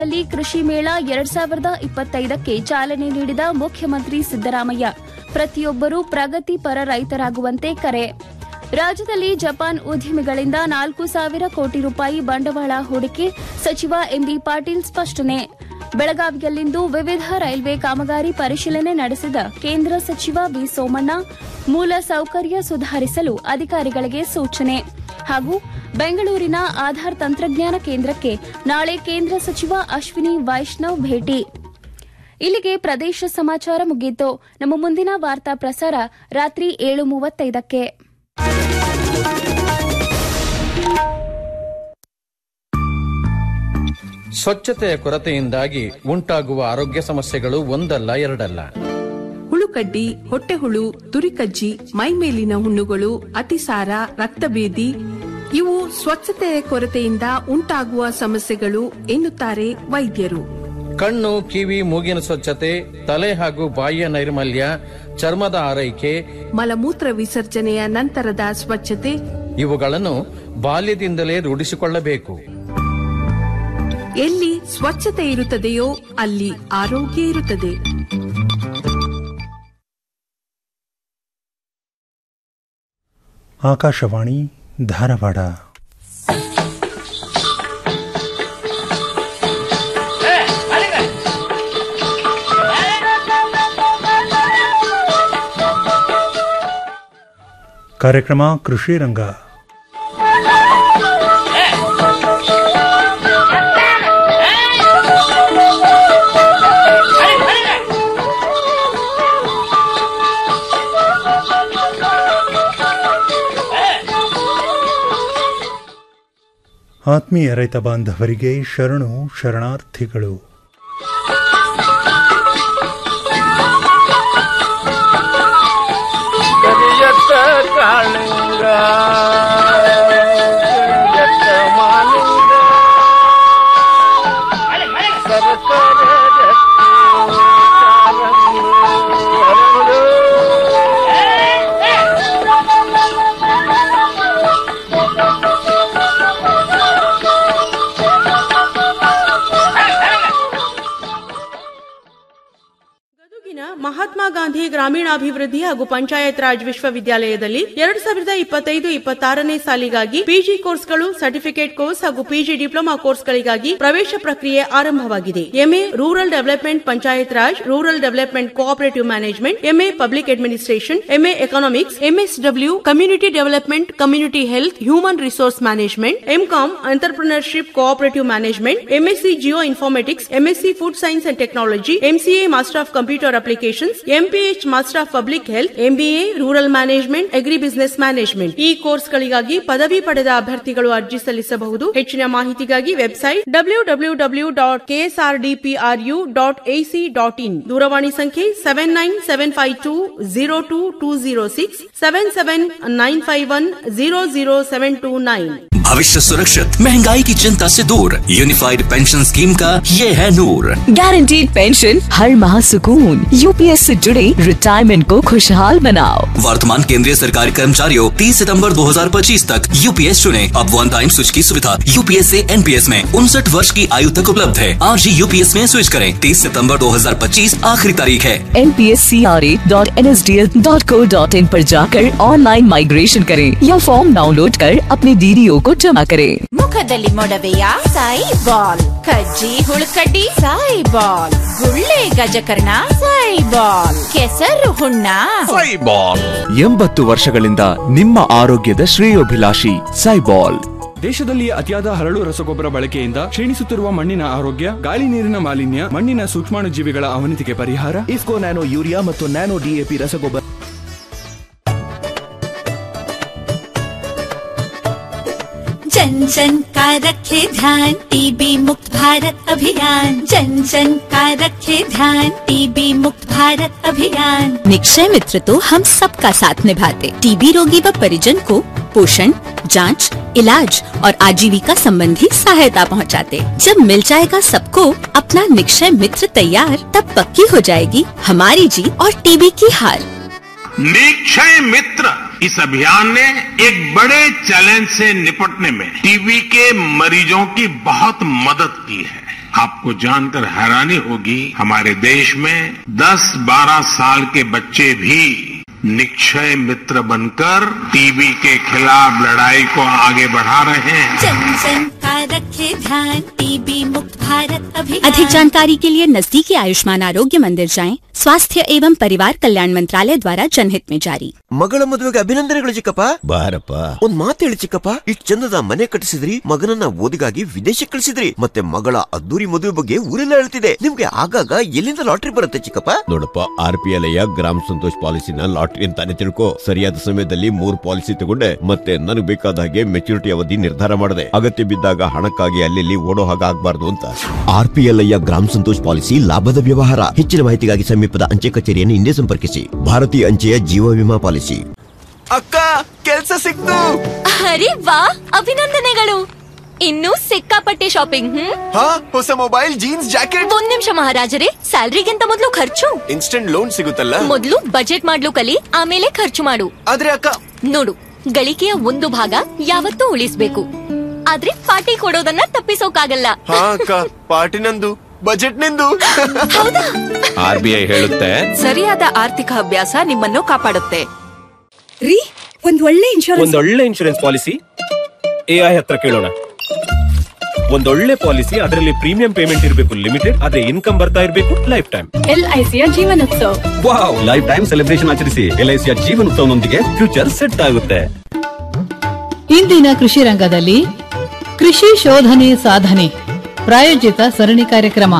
ಲ್ಲಿ ಕೃಷಿ ಮೇಳ ಎರಡ್ ಸಾವಿರದ ಇಪ್ಪತ್ತೈದಕ್ಕೆ ಚಾಲನೆ ನೀಡಿದ ಮುಖ್ಯಮಂತ್ರಿ ಸಿದ್ದರಾಮಯ್ಯ ಪ್ರತಿಯೊಬ್ಬರೂ ಪ್ರಗತಿಪರ ರೈತರಾಗುವಂತೆ ಕರೆ ರಾಜ್ಯದಲ್ಲಿ ಜಪಾನ್ ಉದ್ಯಮಿಗಳಿಂದ ನಾಲ್ಕು ಸಾವಿರ ಕೋಟಿ ರೂಪಾಯಿ ಬಂಡವಾಳ ಹೂಡಿಕೆ ಸಚಿವ ಎಂಬಿ ಪಾಟೀಲ್ ಸ್ಪಷ್ಟನೆ ಬೆಳಗಾವಿಯಲ್ಲಿಂದು ವಿವಿಧ ರೈಲ್ವೆ ಕಾಮಗಾರಿ ಪರಿಶೀಲನೆ ನಡೆಸಿದ ಕೇಂದ್ರ ಸಚಿವ ವಿ ಸೋಮಣ್ಣ ಮೂಲ ಸೌಕರ್ಯ ಸುಧಾರಿಸಲು ಅಧಿಕಾರಿಗಳಿಗೆ ಸೂಚನೆ ಹಾಗೂ ಬೆಂಗಳೂರಿನ ಆಧಾರ್ ತಂತ್ರಜ್ಞಾನ ಕೇಂದ್ರಕ್ಕೆ ನಾಳೆ ಕೇಂದ್ರ ಸಚಿವ ಅಶ್ವಿನಿ ವೈಷ್ಣವ್ ಭೇಟಿ ಇಲ್ಲಿಗೆ ಪ್ರದೇಶ ಸಮಾಚಾರ ಮುಗಿಯಿತು ನಮ್ಮ ಮುಂದಿನ ವಾರ್ತಾ ಪ್ರಸಾರ ರಾತ್ರಿ ಏಳು ಮೂವತ್ತೈದಕ್ಕೆ ಸ್ವಚ್ಛತೆಯ ಕೊರತೆಯಿಂದಾಗಿ ಉಂಟಾಗುವ ಆರೋಗ್ಯ ಸಮಸ್ಯೆಗಳು ಒಂದಲ್ಲ ಎರಡಲ್ಲ ಹುಳುಕಡ್ಡಿ ಹೊಟ್ಟೆಹುಳು ತುರಿಕಜ್ಜಿ ಮೈಮೇಲಿನ ಹುಣ್ಣುಗಳು ಅತಿಸಾರ ರಕ್ತಭೇದಿ ಇವು ಸ್ವಚ್ಛತೆಯ ಕೊರತೆಯಿಂದ ಉಂಟಾಗುವ ಸಮಸ್ಯೆಗಳು ಎನ್ನುತ್ತಾರೆ ವೈದ್ಯರು ಕಣ್ಣು ಕಿವಿ ಮೂಗಿನ ಸ್ವಚ್ಛತೆ ತಲೆ ಹಾಗೂ ಬಾಯಿಯ ನೈರ್ಮಲ್ಯ ಚರ್ಮದ ಆರೈಕೆ ಮಲಮೂತ್ರ ವಿಸರ್ಜನೆಯ ನಂತರದ ಸ್ವಚ್ಛತೆ ಇವುಗಳನ್ನು ಬಾಲ್ಯದಿಂದಲೇ ರೂಢಿಸಿಕೊಳ್ಳಬೇಕು ಎಲ್ಲಿ ಸ್ವಚ್ಛತೆ ಇರುತ್ತದೆಯೋ ಅಲ್ಲಿ ಆರೋಗ್ಯ ಇರುತ್ತದೆ ಆಕಾಶವಾಣಿ ಧಾರವಾಡ ಕಾರ್ಯಕ್ರಮ ಕೃಷಿ ರಂಗ ಆತ್ಮೀಯ ರೈತ ಬಾಂಧವರಿಗೆ ಶರಣು ಶರಣಾರ್ಥಿಗಳು ಕರಿಯತ್ತ ಕಾಳಿಂಗ ಕರಿಯತ್ತ ಮಾಲಿಂಗ ಸರಸರ ರಕ್ತಿ ಕಾರಂಗು ಹರಳು. ಗದುಗಿನ ಮಹಾತ್ಮ ಗಾಂಧಿ ಗ್ರಾಮೀಣಾಭಿವೃದ್ಧಿ ಹಾಗೂ ಪಂಚಾಯತ್ ರಾಜ್ ವಿಶ್ವವಿದ್ಯಾಲಯದಲ್ಲಿ ಎರಡ್ ಸಾವಿರದ ಇಪ್ಪತ್ತೈದು ಇಪ್ಪತ್ತಾರನೇ ಸಾಲಿಗಾಗಿ ಪಿಜಿ ಕೋರ್ಸ್ಗಳು ಸರ್ಟಿಫಿಕೇಟ್ ಕೋರ್ಸ್ ಹಾಗೂ ಪಿಜಿ ಡಿಪ್ಲೊಮಾ ಕೋರ್ಸ್ಗಳಿಗಾಗಿ ಪ್ರವೇಶ ಪ್ರಕ್ರಿಯೆ ಆರಂಭವಾಗಿದೆ MA rural development panchayat raj rural development cooperative management MA public administration MA economics MSW community development community health human resource management MCom entrepreneurship cooperative management MSc geoinformatics MSc food science and technology MCA master of computer applications MPH master of public health MBA rural management agribusiness management ಈ ಕೋರ್ಸ್ಗಳಿಗಾಗಿ ಪದವಿ ಪಡೆದ ಅಭ್ಯರ್ಥಿಗಳು ಅರ್ಜಿ ಸಲ್ಲಿಸಬಹುದು ಹೆಚ್ಚಿನ ಮಾಹಿತಿಗಾಗಿ website W W W dot KSRDPRU dot AC dot in ದೂರವಾಣಿ ಸಂಖ್ಯೆ seven nine seven five two zero two two zero six seven seven nine five one zero zero seven two nine भविष्य सुरक्षित महंगाई की चिंता से दूर यूनिफाइड पेंशन स्कीम का ये है नूर गारंटीड पेंशन हर माह सुकून यूपीएस से जुड़े रिटायरमेंट को खुशहाल बनाओ वर्तमान केंद्रीय सरकारी कर्मचारियों 30 सितंबर 2025 तक यूपीएस चुने अब वन टाइम स्विच की सुविधा यूपीएस से एनपीएस में उनसठ वर्ष की आयु तक उपलब्ध है आज ही यूपीएस में स्विच करें 30 सितंबर 2025 आखिरी तारीख है N P S C R A dot N S D L dot co dot in पर जाकर ऑनलाइन माइग्रेशन करें या फॉर्म डाउनलोड कर अपने डीडीओ को जमा करें ಮುಖದಲ್ಲಿ ಮೊಡವೆಯ ಸಾಯಿ ಬಾಲ್ ಕಜ್ಜಿ ಹುಳುಕಡ್ಡಿ ಸಾಯಿ ಬಾಲ್ ಗುಳ್ಳೆ ಗಜಕರ್ಣ ಸಾಯಿ ಬಾಲ್ ಕೆಸರು ಹುಣ್ಣ ಎಂಬತ್ತು ವರ್ಷಗಳಿಂದ ನಿಮ್ಮ ಆರೋಗ್ಯದ ಶ್ರೇಯೋಭಿಲಾಷಿ ಸೈಬಾಲ್ ದೇಶದಲ್ಲಿ ಅತಿಯಾದ ಹರಳು ರಸಗೊಬ್ಬರ ಬಳಕೆಯಿಂದ ಕ್ಷೀಣಿಸುತ್ತಿರುವ ಮಣ್ಣಿನ ಆರೋಗ್ಯ ಗಾಳಿ ನೀರಿನ ಮಾಲಿನ್ಯ ಮಣ್ಣಿನ ಸೂಕ್ಷ್ಮಾಣುಜೀವಿಗಳ ಅವನತಿಗೆ ಪರಿಹಾರ ಇಫ್ಕೋ ನ್ಯಾನೋ ಯೂರಿಯಾ ಮತ್ತು ನ್ಯಾನೋ ಡಿಎಪಿ ರಸಗೊಬ್ಬರ जन जन का रखे ध्यान टीबी मुक्त भारत अभियान जन जन का रखे ध्यान टीबी मुक्त भारत अभियान निक्षय मित्र तो हम सबका साथ निभाते टीबी रोगी व परिजन को पोषण जांच, इलाज और आजीविका संबंधी सहायता पहुंचाते। जब मिल जाएगा सबको अपना निक्षय मित्र तैयार तब पक्की हो जाएगी हमारी जीत और टीबी की हार निक्षय मित्र इस अभियान ने एक बड़े चैलेंज से निपटने में टीबी के मरीजों की बहुत मदद की है आपको जानकर हैरानी होगी हमारे देश में 10-12 साल के बच्चे भी निक्षय मित्र बनकर टीबी के खिलाफ लड़ाई को आगे बढ़ा रहे हैं जन जन का रखे ध्यान टीबी मुक्त भारत अभियान अधिक जानकारी के लिए नजदीकी आयुष्मान आरोग्य मंदिर जाएं स्वास्थ्य एवं परिवार कल्याण मंत्रालय द्वारा जनहित में जारी ಮಗಳ ಮದುವೆಗೆ ಅಭಿನಂದನೆಗಳು ಚಿಕ್ಕಪ್ಪ ಬಾರಪ್ಪ ಒಂದ್ ಮಾತು ಹೇಳಿ ಚಿಕ್ಕಪ್ಪ ಇಷ್ಟ್ ಚಂದದ ಮನೆ ಕಟ್ಟಿಸಿದ್ರಿ ಮಗನನ್ನ ಓದಿಗಾಗಿ ವಿದೇಶಕ್ಕೆ ಕಳಿಸಿದ್ರಿ ಮತ್ತೆ ಮಗಳ ಅದ್ದೂರಿ ಮದುವೆ ಬಗ್ಗೆ ಊರೆಲ್ಲ ಹೇಳ್ತಿದೆ ನಿಮ್ಗೆ ಆಗಾಗ ಎಲ್ಲಿಂದ ಲಾಟ್ರಿ ಬರುತ್ತೆ ಚಿಕ್ಕಪ್ಪ ನೋಡಪ್ಪ ಆರ್ ಪಿ ಎಲ್ ಗ್ರಾಮ ಸಂತೋಷ್ ಪಾಲಿಸಿನ ಲಾಟ್ರಿ ಅಂತಾನೆ ತಿಳ್ಕೊ ಸರಿಯಾದ ಸಮಯದಲ್ಲಿ ಮೂರ್ ಪಾಲಿಸಿ ತಗೊಂಡೆ ಮತ್ತೆ ನನಗೆ ಬೇಕಾದ ಹಾಗೆ ಮೆಚುರಿಟಿ ಅವಧಿ ನಿರ್ಧಾರ ಮಾಡಿದೆ ಅಗತ್ಯ ಬಿದ್ದಾಗ ಹಣಕ್ಕಾಗಿ ಅಲ್ಲಿ ಓಡೋ ಹಾಗೆ ಆಗ್ಬಾರ್ದು ಅಂತ ಆರ್ ಪಿ ಎಲ್ ಗ್ರಾಮ ಸಂತೋಷ್ ಪಾಲಿಸಿ ಲಾಭದ ವ್ಯವಹಾರ ಹೆಚ್ಚಿನ ಮಾಹಿತಿಗಾಗಿ ಸಮೀಪದ ಅಂಚೆ ಕಚೇರಿಯನ್ನು ಹಿಂದೆ ಸಂಪರ್ಕಿಸಿ ಭಾರತೀಯ ಅಂಚೆಯ ಜೀವ ವಿಮಾ ಪಾಲಿಸಿ ಅಕ್ಕ ಕೆಲ್ಸ ಸಿಕ್ತು ಅರೆ ವಾ ಅಭಿನಂದನೆಗಳು ಇನ್ನೂ ಸಿಕ್ಕಾಪಟ್ಟೆ ಶಾಪಿಂಗ್ ಹ್ಮ್ ಹಾ ಹೊಸ ಮೊಬೈಲ್ ಜೀನ್ಸ್ ಜಾಕೆಟ್ ಒಂದ್ ನಿಮಿಷ ಮಹಾರಾಜರೇ ಸ್ಯಾಲ್ರಿಗಿಂತ ಮೊದಲು ಖರ್ಚು ಇನ್ಸ್ಟೆಂಟ್ ಲೋನ್ ಸಿಗುತ್ತಲ್ಲ ಮೊದಲು ಬಜೆಟ್ ಮಾಡ್ಲು ಕಲಿ ಆಮೇಲೆ ಖರ್ಚು ಮಾಡು ಆದ್ರೆ ಅಕ್ಕ ನೋಡು ಗಳಿಕೆಯ ಒಂದು ಭಾಗ ಯಾವತ್ತೂ ಉಳಿಸ್ಬೇಕು ಆದ್ರೆ ಪಾರ್ಟಿ ಕೊಡೋದನ್ನ ತಪ್ಪಿಸೋಕಾಗಲ್ಲ ಹಾ ಅಕ್ಕ ಪಾರ್ಟಿ ನಂದು ಬಜೆಟ್ ನಿಂದು ಆರ್ ಬಿ ಐ ಹೇಳುತ್ತೆ ಸರಿಯಾದ ಆರ್ಥಿಕ ಅಭ್ಯಾಸ ನಿಮ್ಮನ್ನು ಕಾಪಾಡುತ್ತೆ ರೀ ಒಂದ್ ಒಳ್ಳೆ ಇನ್ಶೂರೆನ್ಸ್ ಒಂದೊಳ್ಳೆ ಇನ್ಶೂರೆನ್ಸ್ ಪಾಲಿಸಿ ಎಐ ಹತ್ರ ಕೇಳೋಣ ಒಂದೊಳ್ಳೆ ಪಾಲಿಸಿ ಅದರಲ್ಲಿ ಪ್ರೀಮಿಯಂ ಪೇಮೆಂಟ್ ಇರಬೇಕು ಲಿಮಿಟೆಡ್ ಆದ್ರೆ ಇನ್ಕಮ್ ಬರ್ತಾ ಇರಬೇಕು ಲೈಫ್ ಟೈಮ್ ಎಲ್ಐಸಿಯ Jeevan Utsav wow lifetime celebration ಆಚರಿಸಿ ಎಲ್ಐಸಿಯ ಜೀವನ ಉತ್ಸವನೊಂದಿಗೆ ಫ್ಯೂಚರ್ ಸೆಟ್ ಆಗುತ್ತೆ ಇಂದಿನ ಕೃಷಿ ರಂಗದಲ್ಲಿ ಕೃಷಿ ಶೋಧನೆ ಸಾಧನೆ ಪ್ರಾಯೋಜಿತ ಸರಣಿ ಕಾರ್ಯಕ್ರಮ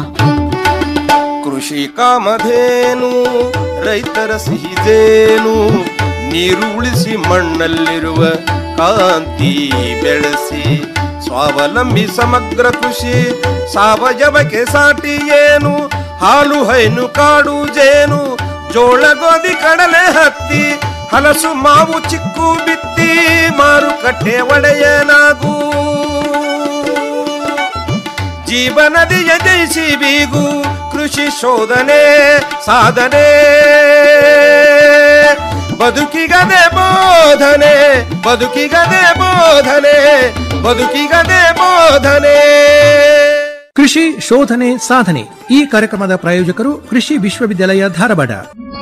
ಕೃಷಿ ಕಾಮಧೇನು ರೈತರ ಸಿಹಿದೇನು ನೀರು ಉಳಿಸಿ ಮಣ್ಣಲ್ಲಿರುವ ಕಾಂತಿ ಬೆಳೆಸಿ ಸ್ವಾವಲಂಬಿ ಸಮಗ್ರ ಕೃಷಿ ಸಾವಯವಕ್ಕೆ ಸಾಟಿ ಏನು ಹಾಲು ಹೈನು ಕಾಡು ಜೇನು ಜೋಳ ಗೋಧಿ ಕಡಲೆ ಹತ್ತಿ ಹಲಸು ಮಾವು ಚಿಕ್ಕು ಬಿತ್ತಿ ಮಾರುಕಟ್ಟೆ ಒಡೆಯನಾಗೂ ಜೀವನದಿಯ ಜಯಿಸಿ ಬೀಗು ಕೃಷಿ ಶೋಧನೆ ಸಾಧನೆ ಬದುಕಿಗದೆ ಬೋಧನೆ ಬದುಕಿಗದೆ ಬೋಧನೆ ಬದುಕಿಗದೆ ಬೋಧನೆ ಕೃಷಿ ಶೋಧನೆ ಸಾಧನೆ ಈ ಕಾರ್ಯಕ್ರಮದ ಪ್ರಾಯೋಜಕರು ಕೃಷಿ ವಿಶ್ವವಿದ್ಯಾಲಯ ಧಾರವಾಡ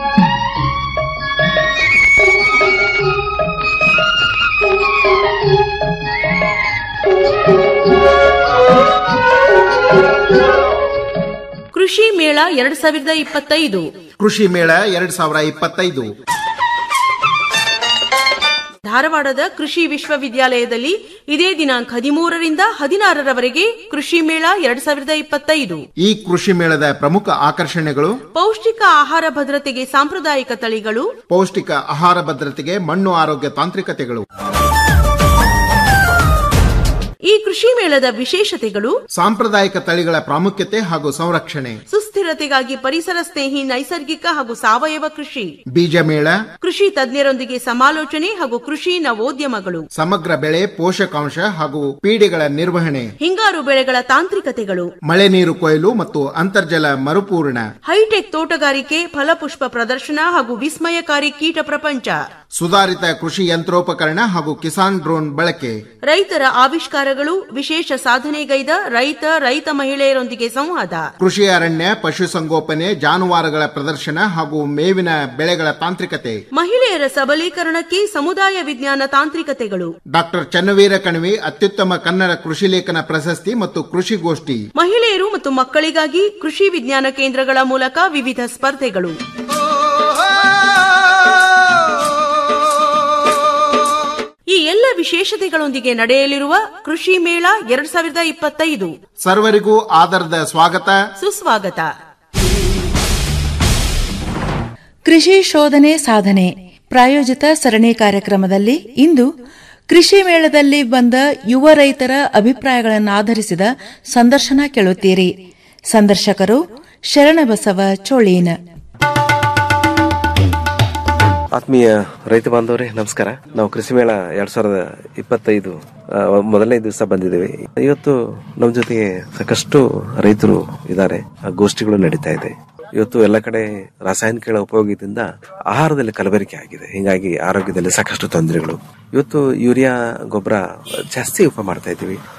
ಕೃಷಿ ಮೇಳ ಎರಡ್ ಸಾವಿರದ ಇಪ್ಪತ್ತೈದು ಕೃಷಿ ಮೇಳ ಎರಡ್ ಸಾವಿರ ಇಪ್ಪತ್ತೈದು ಧಾರವಾಡದ ಕೃಷಿ ವಿಶ್ವವಿದ್ಯಾಲಯದಲ್ಲಿ ಇದೇ ದಿನಾಂಕ ಹದಿಮೂರರಿಂದ ಹದಿನಾರರವರೆಗೆ ಕೃಷಿ ಮೇಳ ಎರಡ್ ಸಾವಿರದ ಇಪ್ಪತ್ತೈದು ಈ ಕೃಷಿ ಮೇಳದ ಪ್ರಮುಖ ಆಕರ್ಷಣೆಗಳು ಪೌಷ್ಟಿಕ ಆಹಾರ ಭದ್ರತೆಗೆ ಸಾಂಪ್ರದಾಯಿಕ ತಳಿಗಳು ಪೌಷ್ಟಿಕ ಆಹಾರ ಭದ್ರತೆಗೆ ಮಣ್ಣು ಆರೋಗ್ಯ ತಾಂತ್ರಿಕತೆಗಳು ಈ ಕೃಷಿ ಮೇಳದ ವಿಶೇಷತೆಗಳು ಸಾಂಪ್ರದಾಯಿಕ ತಳಿಗಳ ಪ್ರಾಮುಖ್ಯತೆ ಹಾಗೂ ಸಂರಕ್ಷಣೆ ಸುಸ್ಥಿರತೆಗಾಗಿ ಪರಿಸರ ಸ್ನೇಹಿ ನೈಸರ್ಗಿಕ ಹಾಗೂ ಸಾವಯವ ಕೃಷಿ ಬೀಜ ಮೇಳ ಕೃಷಿ ತಜ್ಞರೊಂದಿಗೆ ಸಮಾಲೋಚನೆ ಹಾಗೂ ಕೃಷಿ ನವೋದ್ಯಮಗಳು ಸಮಗ್ರ ಬೆಳೆ ಪೋಷಕಾಂಶ ಹಾಗೂ ಪೀಡೆಗಳ ನಿರ್ವಹಣೆ ಹಿಂಗಾರು ಬೆಳೆಗಳ ತಾಂತ್ರಿಕತೆಗಳು ಮಳೆ ನೀರು ಕೊಯ್ಲು ಮತ್ತು ಅಂತರ್ಜಲ ಮರುಪೂರಣ ಹೈಟೆಕ್ ತೋಟಗಾರಿಕೆ ಫಲಪುಷ್ಪ ಪ್ರದರ್ಶನ ಹಾಗೂ ವಿಸ್ಮಯಕಾರಿ ಕೀಟ ಪ್ರಪಂಚ ಸುಧಾರಿತ ಕೃಷಿ ಯಂತ್ರೋಪಕರಣ ಹಾಗೂ ಕಿಸಾನ್ ಡ್ರೋನ್ ಬಳಕೆ ರೈತರ ಆವಿಷ್ಕಾರಗಳು ವಿಶೇಷ ಸಾಧನೆಗೈದ ರೈತ ರೈತ ಮಹಿಳೆಯರೊಂದಿಗೆ ಸಂವಾದ ಕೃಷಿ ಅರಣ್ಯ ಪಶುಸಂಗೋಪನೆ ಜಾನುವಾರುಗಳ ಪ್ರದರ್ಶನ ಹಾಗೂ ಮೇವಿನ ಬೆಳೆಗಳ ತಾಂತ್ರಿಕತೆ ಮಹಿಳೆಯರ ಸಬಲೀಕರಣಕ್ಕೆ ಸಮುದಾಯ ವಿಜ್ಞಾನ ತಾಂತ್ರಿಕತೆಗಳು ಡಾಕ್ಟರ್ ಚನ್ನವೀರ ಕಣವಿ ಅತ್ಯುತ್ತಮ ಕನ್ನಡ ಕೃಷಿ ಲೇಖನ ಪ್ರಶಸ್ತಿ ಮತ್ತು ಕೃಷಿಗೋಷ್ಠಿ ಮಹಿಳೆಯರು ಮತ್ತು ಮಕ್ಕಳಿಗಾಗಿ ಕೃಷಿ ವಿಜ್ಞಾನ ಕೇಂದ್ರಗಳ ಮೂಲಕ ವಿವಿಧ ಸ್ಪರ್ಧೆಗಳು ಈ ಎಲ್ಲ ವಿಶೇಷತೆಗಳೊಂದಿಗೆ ನಡೆಯಲಿರುವ ಕೃಷಿ ಮೇಳ ಎರಡ್ ಸಾವಿರದ ಇಪ್ಪತ್ತೈದು ಸರ್ವರಿಗೂ ಆಧಾರದ ಸ್ವಾಗತ ಸುಸ್ವಾಗತ ಕೃಷಿ ಶೋಧನೆ ಸಾಧನೆ ಪ್ರಾಯೋಜಿತ ಸರಣಿ ಕಾರ್ಯಕ್ರಮದಲ್ಲಿ ಇಂದು ಕೃಷಿ ಮೇಳದಲ್ಲಿ ಬಂದ ಯುವ ರೈತರ ಅಭಿಪ್ರಾಯಗಳನ್ನು ಆಧರಿಸಿದ ಸಂದರ್ಶನ ಕೇಳುತ್ತೀರಿ ಸಂದರ್ಶಕರು ಶರಣಬಸವ ಚೋಳೀನ್ ಆತ್ಮೀಯ ರೈತ ಬಾಂಧವರೇ ನಮಸ್ಕಾರ ನಾವು ಕೃಷಿ ಮೇಳ ಎರಡ್ ಸಾವಿರದ ಇಪ್ಪತ್ತೈದು ಆ, ಮೊದಲನೇ ದಿವಸ ಬಂದಿದ್ದೇವೆ ಇವತ್ತು ನಮ್ಮ ಜೊತೆಗೆ ಸಾಕಷ್ಟು ರೈತರು ಇದ್ದಾರೆ ಆ, ಗೋಷ್ಠಿಗಳು ನಡೀತಾ ಇದೆ ಇವತ್ತು ಎಲ್ಲ ಕಡೆ ರಾಸಾಯನಿಕಗಳ ಉಪಯೋಗದಿಂದ ಆಹಾರದಲ್ಲಿ ಕಲಬೆರಕೆ ಆಗಿದೆ ಹಿಂಗಾಗಿ ಆರೋಗ್ಯದಲ್ಲಿ ಸಾಕಷ್ಟು ತೊಂದರೆಗಳು ಇವತ್ತು ಯೂರಿಯಾ ಗೊಬ್ಬರ ಜಾಸ್ತಿ ಉಪ ಮಾಡ್ತಾ ಇದ್ದೀವಿ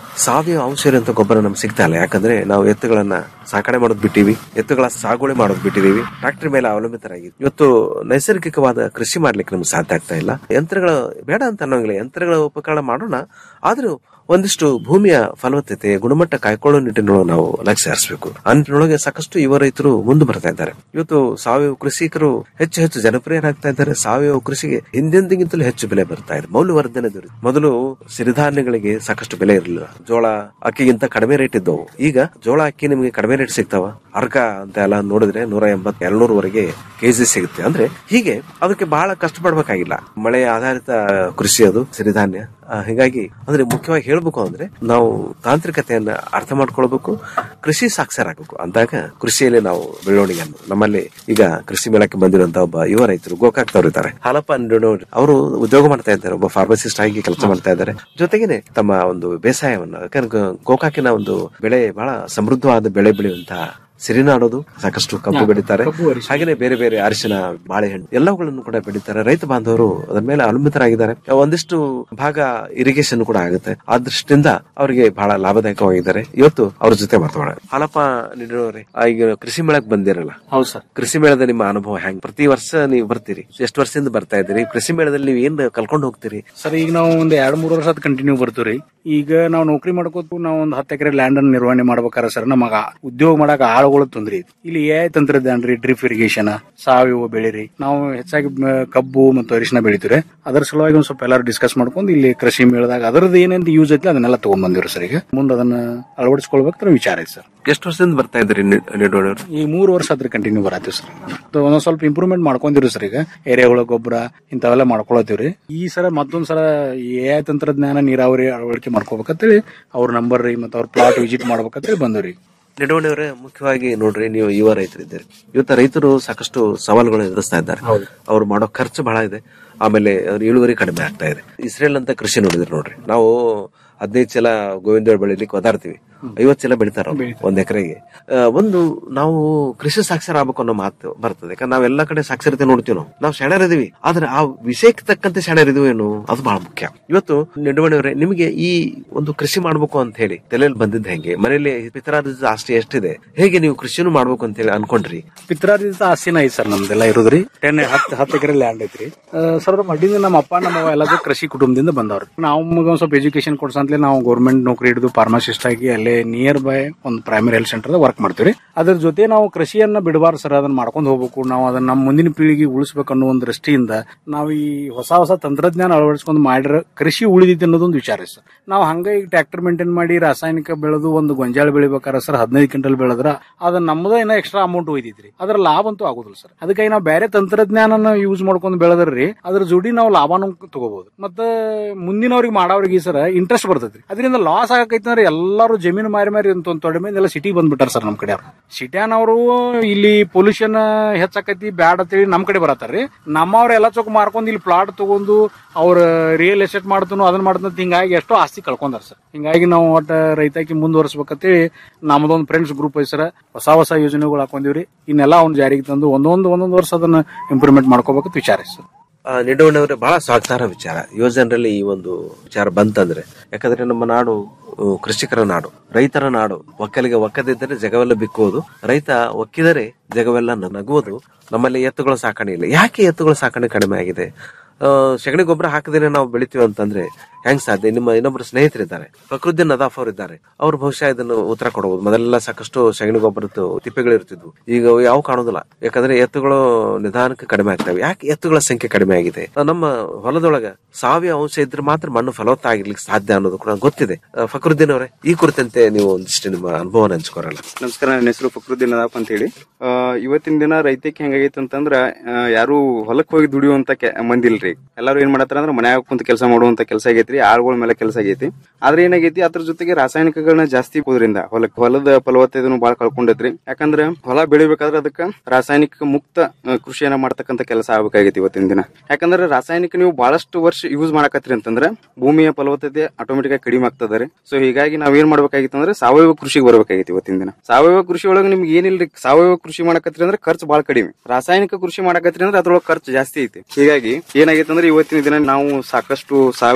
ಸಾವಯವ ಅಂಶ ಇರುವಂತ ಗೊಬ್ಬರ ನಮ್ಗೆ ಸಿಗ್ತಾ ಇಲ್ಲ ಯಾಕಂದ್ರೆ ನಾವು ಎತ್ತುಗಳನ್ನ ಸಾಕಣೆ ಮಾಡೋದ್ ಬಿಟ್ಟಿವಿ ಎತ್ತುಗಳ ಸಾಗುವಳಿ ಮಾಡೋದ್ ಬಿಟ್ಟಿದೀವಿ ಟ್ರಾಕ್ಟರ್ ಮೇಲೆ ಅವಲಂಬಿತರಾಗಿ ಇವತ್ತು ನೈಸರ್ಗಿಕವಾದ ಕೃಷಿ ಮಾಡ್ಲಿಕ್ಕೆ ನಮ್ಗೆ ಸಾಧ್ಯ ಆಗ್ತಾ ಇಲ್ಲ ಯಂತ್ರಗಳ ಬೇಡ ಅಂತ ಅನ್ನೋಂಗಿಲ್ಲ ಯಂತ್ರಗಳ ಉಪಕರಣ ಮಾಡೋಣ ಆದ್ರೂ ಒಂದಿಷ್ಟು ಭೂಮಿಯ ಫಲವತ್ತತೆ ಗುಣಮಟ್ಟ ಕಾಯ್ಕೊಳ್ಳೋ ನಿಟ್ಟಿನೊಳಗೆ ನಾವು ಲಕ್ಷ್ಯ ಹರಿಸಬೇಕು ಆ ನಿಟ್ಟಿನೊಳಗೆ ಸಾಕಷ್ಟು ಯುವ ರೈತರು ಮುಂದೆ ಬರ್ತಾ ಇದ್ದಾರೆ ಇವತ್ತು ಸಾವಯವ ಕೃಷಿಕರು ಹೆಚ್ಚು ಹೆಚ್ಚು ಜನಪ್ರಿಯರಾಗ್ತಾ ಇದ್ದಾರೆ ಸಾವಯವ ಕೃಷಿಗೆ ಹಿಂದೆಂದಿಗಿಂತಲೂ ಹೆಚ್ಚು ಬೆಲೆ ಬರ್ತಾ ಇದೆ ಮೌಲ್ಯವರ್ಧನೆ ದೊರೆ ಮೊದಲು ಸಿರಿಧಾನ್ಯಗಳಿಗೆ ಸಾಕಷ್ಟು ಬೆಲೆ ಇರಲಿಲ್ಲ ಜೋಳ ಅಕ್ಕಿಗಿಂತ ಕಡಿಮೆ ರೇಟ್ ಇದ್ದವು ಈಗ ಜೋಳ ಅಕ್ಕಿ ನಿಮಗೆ ಕಡಿಮೆ ರೇಟ್ ಸಿಗ್ತಾವ ಅರ್ಕ ಅಂತ ಎಲ್ಲ ನೋಡಿದ್ರೆ ನೂರ ಎಂಬತ್ ಎರಡ್ನೂರವರೆಗೆ ಕೆಜಿ ಸಿಗುತ್ತೆ ಅಂದ್ರೆ ಹೀಗೆ ಅದಕ್ಕೆ ಬಹಳ ಕಷ್ಟಪಡ್ಬೇಕಾಗಿಲ್ಲ ಮಳೆ ಆಧಾರಿತ ಕೃಷಿ ಅದು ಸಿರಿಧಾನ್ಯ ಆ, ಹೀಗಾಗಿ ಅಂದ್ರೆ ಮುಖ್ಯವಾಗಿ ಹೇಳ್ಬೇಕು ಅಂದ್ರೆ ನಾವು ತಾಂತ್ರಿಕತೆಯನ್ನ ಅರ್ಥ ಮಾಡ್ಕೊಳ್ಬೇಕು ಕೃಷಿ ಸಾಕ್ಷರಾಗಬೇಕು ಅಂದಾಗ ಕೃಷಿಯಲ್ಲಿ ನಾವು ಬೆಳವಣಿಗೆ ಅನ್ನೋದು ನಮ್ಮಲ್ಲಿ ಈಗ ಕೃಷಿ ಮೇಳಕ್ಕೆ ಬಂದಿರುವಂತ ಒಬ್ಬ ಯುವ ರೈತರು ಗೋಕಾಕ್ದವ್ರು ಇದ್ದಾರೆ ಹಾಲಪ್ಪ ಅಂಡ್ ಅವರು ಉದ್ಯೋಗ ಮಾಡ್ತಾ ಇದ್ದಾರೆ ಒಬ್ಬ ಫಾರ್ಮಸಿಸ್ಟ್ ಆಗಿ ಕೆಲಸ ಮಾಡ್ತಾ ಇದ್ದಾರೆ ಜೊತೆಗೇನೆ ತಮ್ಮ ಒಂದು ಬೇಸಾಯವನ್ನ ಯಾಕಂದ್ರೆ ಗೋ- ಗೋಕಾಕಿನ ಒಂದು ಬೆಳೆ ಬಹಳ ಸಮೃದ್ಧವಾದ ಬೆಳೆ ಬೆಳೆಯುವಂತಹ ಸಿರಿನಾಡೋದು ಸಾಕಷ್ಟು ಕಬ್ಬು ಬೆಳೀತಾರೆ ಹಾಗೇನೆ ಬೇರೆ ಬೇರೆ ಅರಿಶಿನ ಬಾಳೆಹಣ್ಣು ಎಲ್ಲವುಗಳನ್ನು ಕೂಡ ಬೆಳೀತಾರೆ ರೈತ ಬಾಂಧವರು ಅದರ ಮೇಲೆ ಅವಲಂಬಿತರಾಗಿದ್ದಾರೆ ಒಂದಿಷ್ಟು ಭಾಗ ಇರಿಗೇಷನ್ ಕೂಡ ಆಗುತ್ತೆ ಆ ದೃಷ್ಟಿಯಿಂದ ಅವರಿಗೆ ಬಹಳ ಲಾಭದಾಯಕವಾಗಿದ್ದಾರೆ ಇವತ್ತು ಅವ್ರ ಜೊತೆ ಮಾತಾಡೋಣ ಹಾಲಪ್ಪ ನೀಡಿರೋರೆ ಈಗ ಕೃಷಿ ಮೇಳಕ್ ಬಂದಿರಲ್ಲ ಹೌದು ಸರ್ ಕೃಷಿ ಮೇಳದ ನಿಮ್ಮ ಅನುಭವ ಹೆಂಗ್ ಪ್ರತಿ ವರ್ಷ ನೀವು ಬರ್ತೀರಿ ಎಷ್ಟು ವರ್ಷದಿಂದ ಬರ್ತಾ ಇದ್ದೀರಿ ಕೃಷಿ ಮೇಳದಲ್ಲಿ ನೀವು ಏನ್ ಕಲ್ಕೊಂಡು ಹೋಗ್ತೀರಿ ಸರ್ ಈಗ ನಾವು ಒಂದ್ ಎರಡ್ ಮೂರು ವರ್ಷ ಕಂಟಿನ್ಯೂ ಬರ್ತೀವ್ರಿ ಈಗ ನಾವು ನೌಕರಿ ಮಾಡ್ಕೋತ ನಾವು ಒಂದ್ ಹತ್ತು ಎಕರೆ ಲ್ಯಾಂಡ್ ಅನ್ನ ನಿರ್ವಹಣೆ ಮಾಡ್ಬೇಕಾರ ಸರ್ ನಮಗ ಉದ್ಯೋಗ ಮಾಡಕ್ ಆಳುಗಳ ತೊಂದ್ರೆ ಐತಿ ಇಲ್ಲಿ ಎ ತಂತ್ರಜ್ಞಾನ ರೀ ಡ್ರಿಪ್ ಇರಿಗೇಷನ್ ಸಾವಯವ ಬೆಳೆ ರೀ ನಾವು ಹೆಚ್ಚಾಗಿ ಮ, ಕಬ್ಬು ಮತ್ತು ಅರಿಶಿನ ಬೆಳಿತೀವಿ ಅದರ ಸಲುವಾಗಿ ಒಂದ್ ಸ್ವಲ್ಪ ಎಲ್ಲಾರು ಡಿಸ್ಕಸ್ ಮಾಡ್ಕೊಂಡು ಇಲ್ಲಿ ಕೃಷಿ ಮೇಳದಾಗ ಅದರದ್ದು ಏನೇನ್ ಯೂಸ್ ಐತಿ ಅದನ್ನೆಲ್ಲ ತಗೊಂಡ್ ಬಂದಿವ್ರಿ ಸರ್ ಈಗ ಮುಂದೆ ಅದನ್ನ ಅಳವಡಿಸ್ಕೊಳ್ಬೇಕು ವಿಚಾರ ಐತಿ ಸರ್ ಎಷ್ಟು ವರ್ಷದಿಂದ ಬರ್ತಾ ಇದ್ದೀರಿ ನೆಡೋಣವ್ರು ಈ ಮೂರು ವರ್ಷ ಆದ್ರೆ ಕಂಟಿನ್ಯೂ ಬರತ್ತೀವಿ ಸರ್ ಅದು ಒಂದೊಂದ್ ಸ್ವಲ್ಪ ಇಂಪ್ರೂವ್ಮೆಂಟ್ ಮಾಡ್ಕೊಂಡಿರಿ ಸರ್ ಈಗ ಎರೆಹುಳ ಗೊಬ್ಬರ ಇಂಥವೆಲ್ಲ ಮಾಡ್ಕೊಳತ್ತೀವ್ರಿ ಈ ಸಲ ಮತ್ತೊಂದ್ ಸಲ ಎ ತಂತ್ರಜ್ಞಾನ ನೀರಾವರಿ ಅಳವಡಿಕೆ ಮಾಡ್ಕೋಬೇಕಂತೇಳಿ ಅವ್ರ ನಂಬರ್ ರೀ ಮತ್ತೆ ಅವ್ರ ಪ್ಲಾಟ್ ವಿಸಿಟ್ ಮಾಡ್ಬೇಕಂತೇಳಿ ಬಂದ್ರಿ ನೆಡವಣಿಯವರೇ ಮುಖ್ಯವಾಗಿ ನೋಡ್ರಿ ನೀವು ಯುವ ರೈತರಿದ್ದೀರಿ ಇವತ್ತ ರೈತರು ಸಾಕಷ್ಟು ಸವಾಲುಗಳು ಎದುರಿಸ್ತಾ ಇದ್ದಾರೆ ಅವ್ರು ಮಾಡೋ ಖರ್ಚು ಬಹಳ ಇದೆ ಆಮೇಲೆ ಅವ್ರ ಇಳುವರಿ ಕಡಿಮೆ ಆಗ್ತಾ ಇದೆ ಇಸ್ರೇಲ್ ಅಂತ ಕೃಷಿ ನೋಡಿದ್ರಿ ನೋಡ್ರಿ ನಾವು ಹದಿನೈದು ಚೀಲ ಗೋವಿಂದ ಬೆಳಿಲಿಕ್ಕೆ ಒದಾಡ್ತೀವಿ ಐವತ್ತು ಚೀಲ ಬೆಳಿತಾರ ಅವ್ರು ಒಂದ್ ಎಕರೆಗೆ ಒಂದು ನಾವು ಕೃಷಿ ಸಾಕ್ಷರ ಆಗ್ಬೇಕು ಅನ್ನೋ ಮಾತು ಬರ್ತದೆ ಯಾಕಂದ್ರೆ ನಾವೆಲ್ಲ ಕಡೆ ಸಾಕ್ಷರತೆ ನೋಡ್ತೀವಿ ನಾವು ನಾವು ಶಣರಿದೀವಿ ಆದ್ರೆ ಆ ವಿಷಯಕ್ಕೆ ತಕ್ಕಂತೆ ಶಣರಿದೀವಿ ಏನು ಅದು ಬಹಳ ಮುಖ್ಯ ಇವತ್ತು ನೆಡುವಣಿಯವರೇ ನಿಮಗೆ ಈ ಒಂದು ಕೃಷಿ ಮಾಡ್ಬೇಕು ಅಂತ ಹೇಳಿ ತಲೆಯಲ್ಲಿ ಬಂದಿದ್ದು ಹೆಂಗೆ ಮನೆಯಲ್ಲಿ ಪಿತರಾರ್ಜಿತ ಆಸ್ತಿ ಎಷ್ಟಿದೆ ಹೇಗೆ ನೀವು ಕೃಷಿನೂ ಮಾಡ್ಬೇಕು ಅಂತ ಹೇಳಿ ಅನ್ಕೊಂಡ್ರಿ ಪಿತ್ರಾರ್ಜಿತ ಆಸ್ತಿನ ಐತಿ ಸರ್ ನಮ್ದೆಲ್ಲ ಇರೋದ್ರಿ ಟೆನ್ ಹತ್ತು ಹತ್ತು ಎಕರೆ ಲ್ಯಾಂಡ್ ಐತ್ರಿ ಸರ್ ಮಡ್ಡಿಂದ ನಮ್ಮ ಅಪ್ಪ ನಮ್ಮ ಅವ್ವ ಎಲ್ಲದೂ ಕೃಷಿ ಕುಟುಂಬದಿಂದ ಬಂದವ್ರು ನಾವು ಮಗ ಒಂದ್ ಸ್ವಲ್ಪ ಎಜುಕೇಶನ್ ಕೊಡ್ಸಂತಲೇ ನಾವು ಗೌರ್ಮೆಂಟ್ ನೌಕರಿ ಹಿಡಿದು ಫಾರ್ಮಸಿಸ್ಟ್ ಆಗಿ ಅಲ್ಲೇ ನಿಯರ್ ಬೈ ಒಂದು ಪ್ರೈಮರಿ ಹೆಲ್ತ್ ಸೆಂಟರ್ ವರ್ಕ್ ಮಾಡ್ತೀವಿ ಅದ್ರ ಜೊತೆ ನಾವು ಕೃಷಿಯನ್ನ ಬಿಡಬಾರ್ದು ಸರ್ ಅದನ್ನ ಮಾಡ್ಕೊಂಡು ಹೋಗ್ಬೇಕು ನಾವು ಅದನ್ನ ನಮ್ಮ ಮುಂದಿನ ಪೀಳಿಗೆ ಉಳಿಸ್ಬೇಕು ಅನ್ನೋ ಒಂದು ದೃಷ್ಟಿಯಿಂದ ನಾವು ಈ ಹೊಸ ಹೊಸ ತಂತ್ರಜ್ಞಾನ ಅಳವಡಿಸ್ಕೊಂಡು ಮಾಡಿರ ಕೃಷಿ ಉಳಿದಿದೆ ಅನ್ನೋದೊಂದು ವಿಚಾರ ಇದೆ ಸರ್ ನಾವು ಹಂಗ ಈಗ ಟ್ರ್ಯಾಕ್ಟರ್ ಮೇಂಟೈನ್ ಮಾಡಿ ರಾಸಾಯನಿಕ ಬೆಳೆದು ಒಂದು ಗೊಂಜಾಳ ಬೆಳಿಬೇಕಾರೆ ಸರ್ ಹದಿನೈದು ಕ್ವಿಂಟಲ್ ಬೆಳೆದ್ರ ಅದನ್ನ ನಮ್ಮದ ಏನೋ ಎಕ್ಸ್ಟ್ರಾ ಅಮೌಂಟ್ ಒಯ್ದಿದ್ರಿ ಅದ್ರ ಲಾಭ ಅಂತೂ ಆಗುದಿಲ್ಲ ಸರ್ ಅದಕ್ಕಾಗಿ ನಾವು ಬೇರೆ ತಂತ್ರಜ್ಞಾನನ ಯೂಸ್ ಮಾಡ್ಕೊಂಡು ಬೆಳೆದ್ರಿ ಅದ್ರ ಜೋಡಿ ನಾವು ಲಾಭನೂ ತಗೋಬಹುದು ಮತ್ತೆ ಮುಂದಿನವ್ರಿಗೆ ಮಾಡೋರಿಗೆ ಸರ್ ಇಂಟ್ರೆಸ್ಟ್ ಬರ್ತೈತಿ ಅದರಿಂದ ಲಾಸ್ ಆಗಕೈತಿ ಅಂದ್ರೆ ಎಲ್ಲಾರು ಜಮೀನು ಮಾರಿ ಮಾರಿ ಅಂತ ಒಂದು ತೊಡೆ ಮೇಲೆ ಎಲ್ಲ ಸಿಟಿ ಬಂದ್ಬಿಟ್ಟಾರ ಸರ್ ನಮ್ ಕಡೆ ಸಿಟ್ಯಾನವರು ಇಲ್ಲಿ ಪೊಲ್ಯೂಷನ್ ಹೆಚ್ಚಾಕೈತಿ ಬ್ಯಾಡ ಅಂತೇಳಿ ನಮ್ ಕಡೆ ಬರತ್ತಾರ್ರಿ ನಮ್ಮವ್ರ ಎಲ್ಲ ಚೊಕ್ ಮಾರ್ಕೊಂಡ್ ಇಲ್ಲಿ ಪ್ಲಾಟ್ ತಗೊಂಡು ಅವ್ರ ರಿಯಲ್ ಎಸ್ಟೇಟ್ ಮಾಡ್ತಾನು ಅದನ್ನ ಮಾಡ್ತಾನ ಹಿಂಗಾಗಿ ಎಷ್ಟೋ ಆಸ್ತಿ ಕಳ್ಕೊಂಡಾರ ಸರ್ ಹಿಂಗಾಗಿ ನಾವು ಒಟ್ಟ ರೈತಾಕಿ ಮುಂದುವರ್ಸ್ಬೇಕಂತೇಳಿ ನಮ್ದೊಂದು ಫ್ರೆಂಡ್ಸ್ ಗ್ರೂಪ್ ಐತಿ ಸರ್ ಹೊಸ ಹೊಸ ಯೋಜನೆಗಳು ಹಾಕೊಂಡಿವ್ರಿ ಇನ್ನೆಲ್ಲ ಅವ್ನ ಜಾರಿಗೆ ತಂದು ಒಂದೊಂದು ಒಂದೊಂದು ವರ್ಷ ಅದನ್ನ ಇಂಪ್ರೂವ್ಮೆಂಟ್ ಮಾಡ್ಕೋಬೇಕಂತ ವಿಚಾರ ಐತಿ ಸರ್ ನೆಡವಣಿಯವರೇ ಬಹಳ ಸ್ವಾಗತಾರ್ಹ ವಿಚಾರ ಯುವಜನರಲ್ಲಿ ಈ ಒಂದು ವಿಚಾರ ಬಂತಂದ್ರೆ ಯಾಕಂದ್ರೆ ನಮ್ಮ ನಾಡು ಆ, ಕೃಷಿಕರ ನಾಡು ರೈತರ ನಾಡು ಒಕ್ಕಲಿಗೆ ಒಕ್ಕದಿದ್ದರೆ ಜಗವೆಲ್ಲ ಬಿಕ್ಕುವುದು ರೈತ ಒಕ್ಕಿದರೆ ಜಗವೆಲ್ಲ ನಗುವುದು ನಮ್ಮಲ್ಲಿ ಎತ್ತುಗಳ ಸಾಕಣೆ ಇಲ್ಲ ಯಾಕೆ ಎತ್ತುಗಳ ಸಾಕಣೆ ಕಡಿಮೆ ಆಗಿದೆ ಆ, ಸಗಣಿ ಗೊಬ್ಬರ ಹಾಕದೇನೆ ನಾವು ಬೆಳಿತೀವಿ ಅಂತಂದ್ರೆ ಹೆಂಗ್ ಸಾಧ್ಯ ನಿಮ್ಮ ಇನ್ನೊಬ್ಬರು ಸ್ನೇಹಿತರಿದ್ದಾರೆ ಪ್ರಕೃತಿ ನದಾಫ್ ಅವರು ಇದ್ದಾರೆ ಅವ್ರು ಬಹುಶಃ ಇದನ್ನು ಉತ್ತರ ಕೊಡಬಹುದು ಮೊದಲೆಲ್ಲ ಸಾಕಷ್ಟು ಸಗಣಿ ಗೊಬ್ಬರದ್ದು ತಿಪ್ಪೆಗಳು ಇರ್ತಿದ್ವು ಈಗ ಅವು ಯಾವ ಕಾಣೋದಿಲ್ಲ ಯಾಕಂದ್ರೆ ಎತ್ತುಗಳು ನಿಧಾನಕ್ಕೆ ಕಡಿಮೆ ಆಗ್ತವೆ ಯಾಕೆ ಎತ್ತುಗಳ ಸಂಖ್ಯೆ ಕಡಿಮೆ ಆಗಿದೆ ಆ, ನಮ್ಮ ಹೊಲದೊಳಗ ಸಾವಯವ ಅಂಶ ಇದ್ರೆ ಮಾತ್ರ ಮಣ್ಣು ಫಲವತ್ತಾಗಿರ್ಲಿಕ್ಕೆ ಸಾಧ್ಯ ಅನ್ನೋದು ಕೂಡ ಗೊತ್ತಿದೆ ಆ, ಫಕ್ರುದ್ದೀನ್ ಅವರೇ ಈ ಕುರಿತಂತೆ ನೀವು ಒಂದಿಷ್ಟು ನಿಮ್ಮ ಅನುಭವನ ಹಂಚ್ಕೊರಲ್ಲ ನಮಸ್ಕಾರ ನನ್ನ ಹೆಸರು ಫಕ್ರುದ್ದೀನ್ ಅದಾಪ್ ಅಂತ ಹೇಳಿ ಆ, ಇವತ್ತಿನ ದಿನ ರೈತಕ್ಕೆ ಹೆಂಗಾಗೈತೆ ಅಂತಂದ್ರ ಆ, ಯಾರು ಹೊಲಕ್ ಹೋಗಿ ದುಡಿಯುವಂತ ಕೆ- ಮಂದಿ ಇಲ್ರಿ ಎಲ್ಲಾರು ಏನ್ ಮಾಡತ್ತಾರ ಅಂದ್ರೆ ಮನ್ಯಾಗ ಕುಂತ ಕೆಲಸ ಮಾಡುವಂತ ಕೆಲಸ ಆಗೈತ್ರಿ ಆಳ್ಗಳ ಮೇಲೆ ಕೆಲಸ ಆಗೈತಿ ಆದ್ರೆ ಏನಾಗೈತಿ ಅದ್ರ ಜೊತೆಗೆ ರಾಸಾಯನಿಕಗಳನ್ನ ಜಾಸ್ತಿ ಹೋದ್ರಿಂದ ಹೊಲಕ್ ಹೊಲದ ಫಲವತ್ತತೆನು ಬಾಳ ಕಳ್ಕೊಂಡೈತ್ರಿ ಯಾಕಂದ್ರ ಹೊಲ ಬೆಳಿಬೇಕಾದ್ರೆ ಅದಕ್ಕ ರಾಸಾಯನಿಕ ಮುಕ್ತ ಆ, ಕೃಷಿಯನ್ನ ಮಾಡ್ತಕ್ಕಂತ ಕೆಲಸ ಆಗ್ಬೇಕಾಗೈತಿ ಇವತ್ತಿನ ದಿನ ಯಾಕಂದ್ರೆ ರಾಸಾಯನಿಕ ನೀವು ಬಹಳಷ್ಟು ವರ್ಷ ಯೂಸ್ ಮಾಡಕತ್ರಿ ಅಂತಂದ್ರೆ ಭೂಮಿಯ ಫಲವತ್ತತೆ ಆಟೋಮೆಟಿಕ್ ಆಗಿ ಕಡಿಮೆ ಆಗ್ತದೆ ಸೊ ಹೀಗಾಗಿ ನಾವ್ ಏನ್ ಮಾಡ್ಬೇಕಾಗಿತ್ತು ಅಂದ್ರೆ ಸಾವಯವ ಕೃಷಿಗೆ ಬರ್ಬೇಕಾಗಿತ್ತು ಇವತ್ತಿನ ದಿನ ಸಾವಯವ ಕೃಷಿ ಒಳಗೆ ನಿಮ್ಗೆ ಏನಿಲ್ರಿ ಸಾವಯವ ಕೃಷಿ ಮಾಡಕತ್ರಿ ಅಂದ್ರೆ ಖರ್ಚು ಬಹಳ ಕಡಿಮೆ ರಾಸಾಯನಿಕ ಕೃಷಿ ಮಾಡಕತ್ರಿ ಅಂದ್ರೆ ಅದ್ರೊಳಗೆ ಖರ್ಚು ಜಾಸ್ತಿ ಐತಿ ಹೀಗಾಗಿ ಏನಾಗೈತೆ ಅಂದ್ರೆ ಇವತ್ತಿನ ದಿನ ನಾವು ಸಾಕಷ್ಟು ಸಾವಯವ ಕೃಷಿ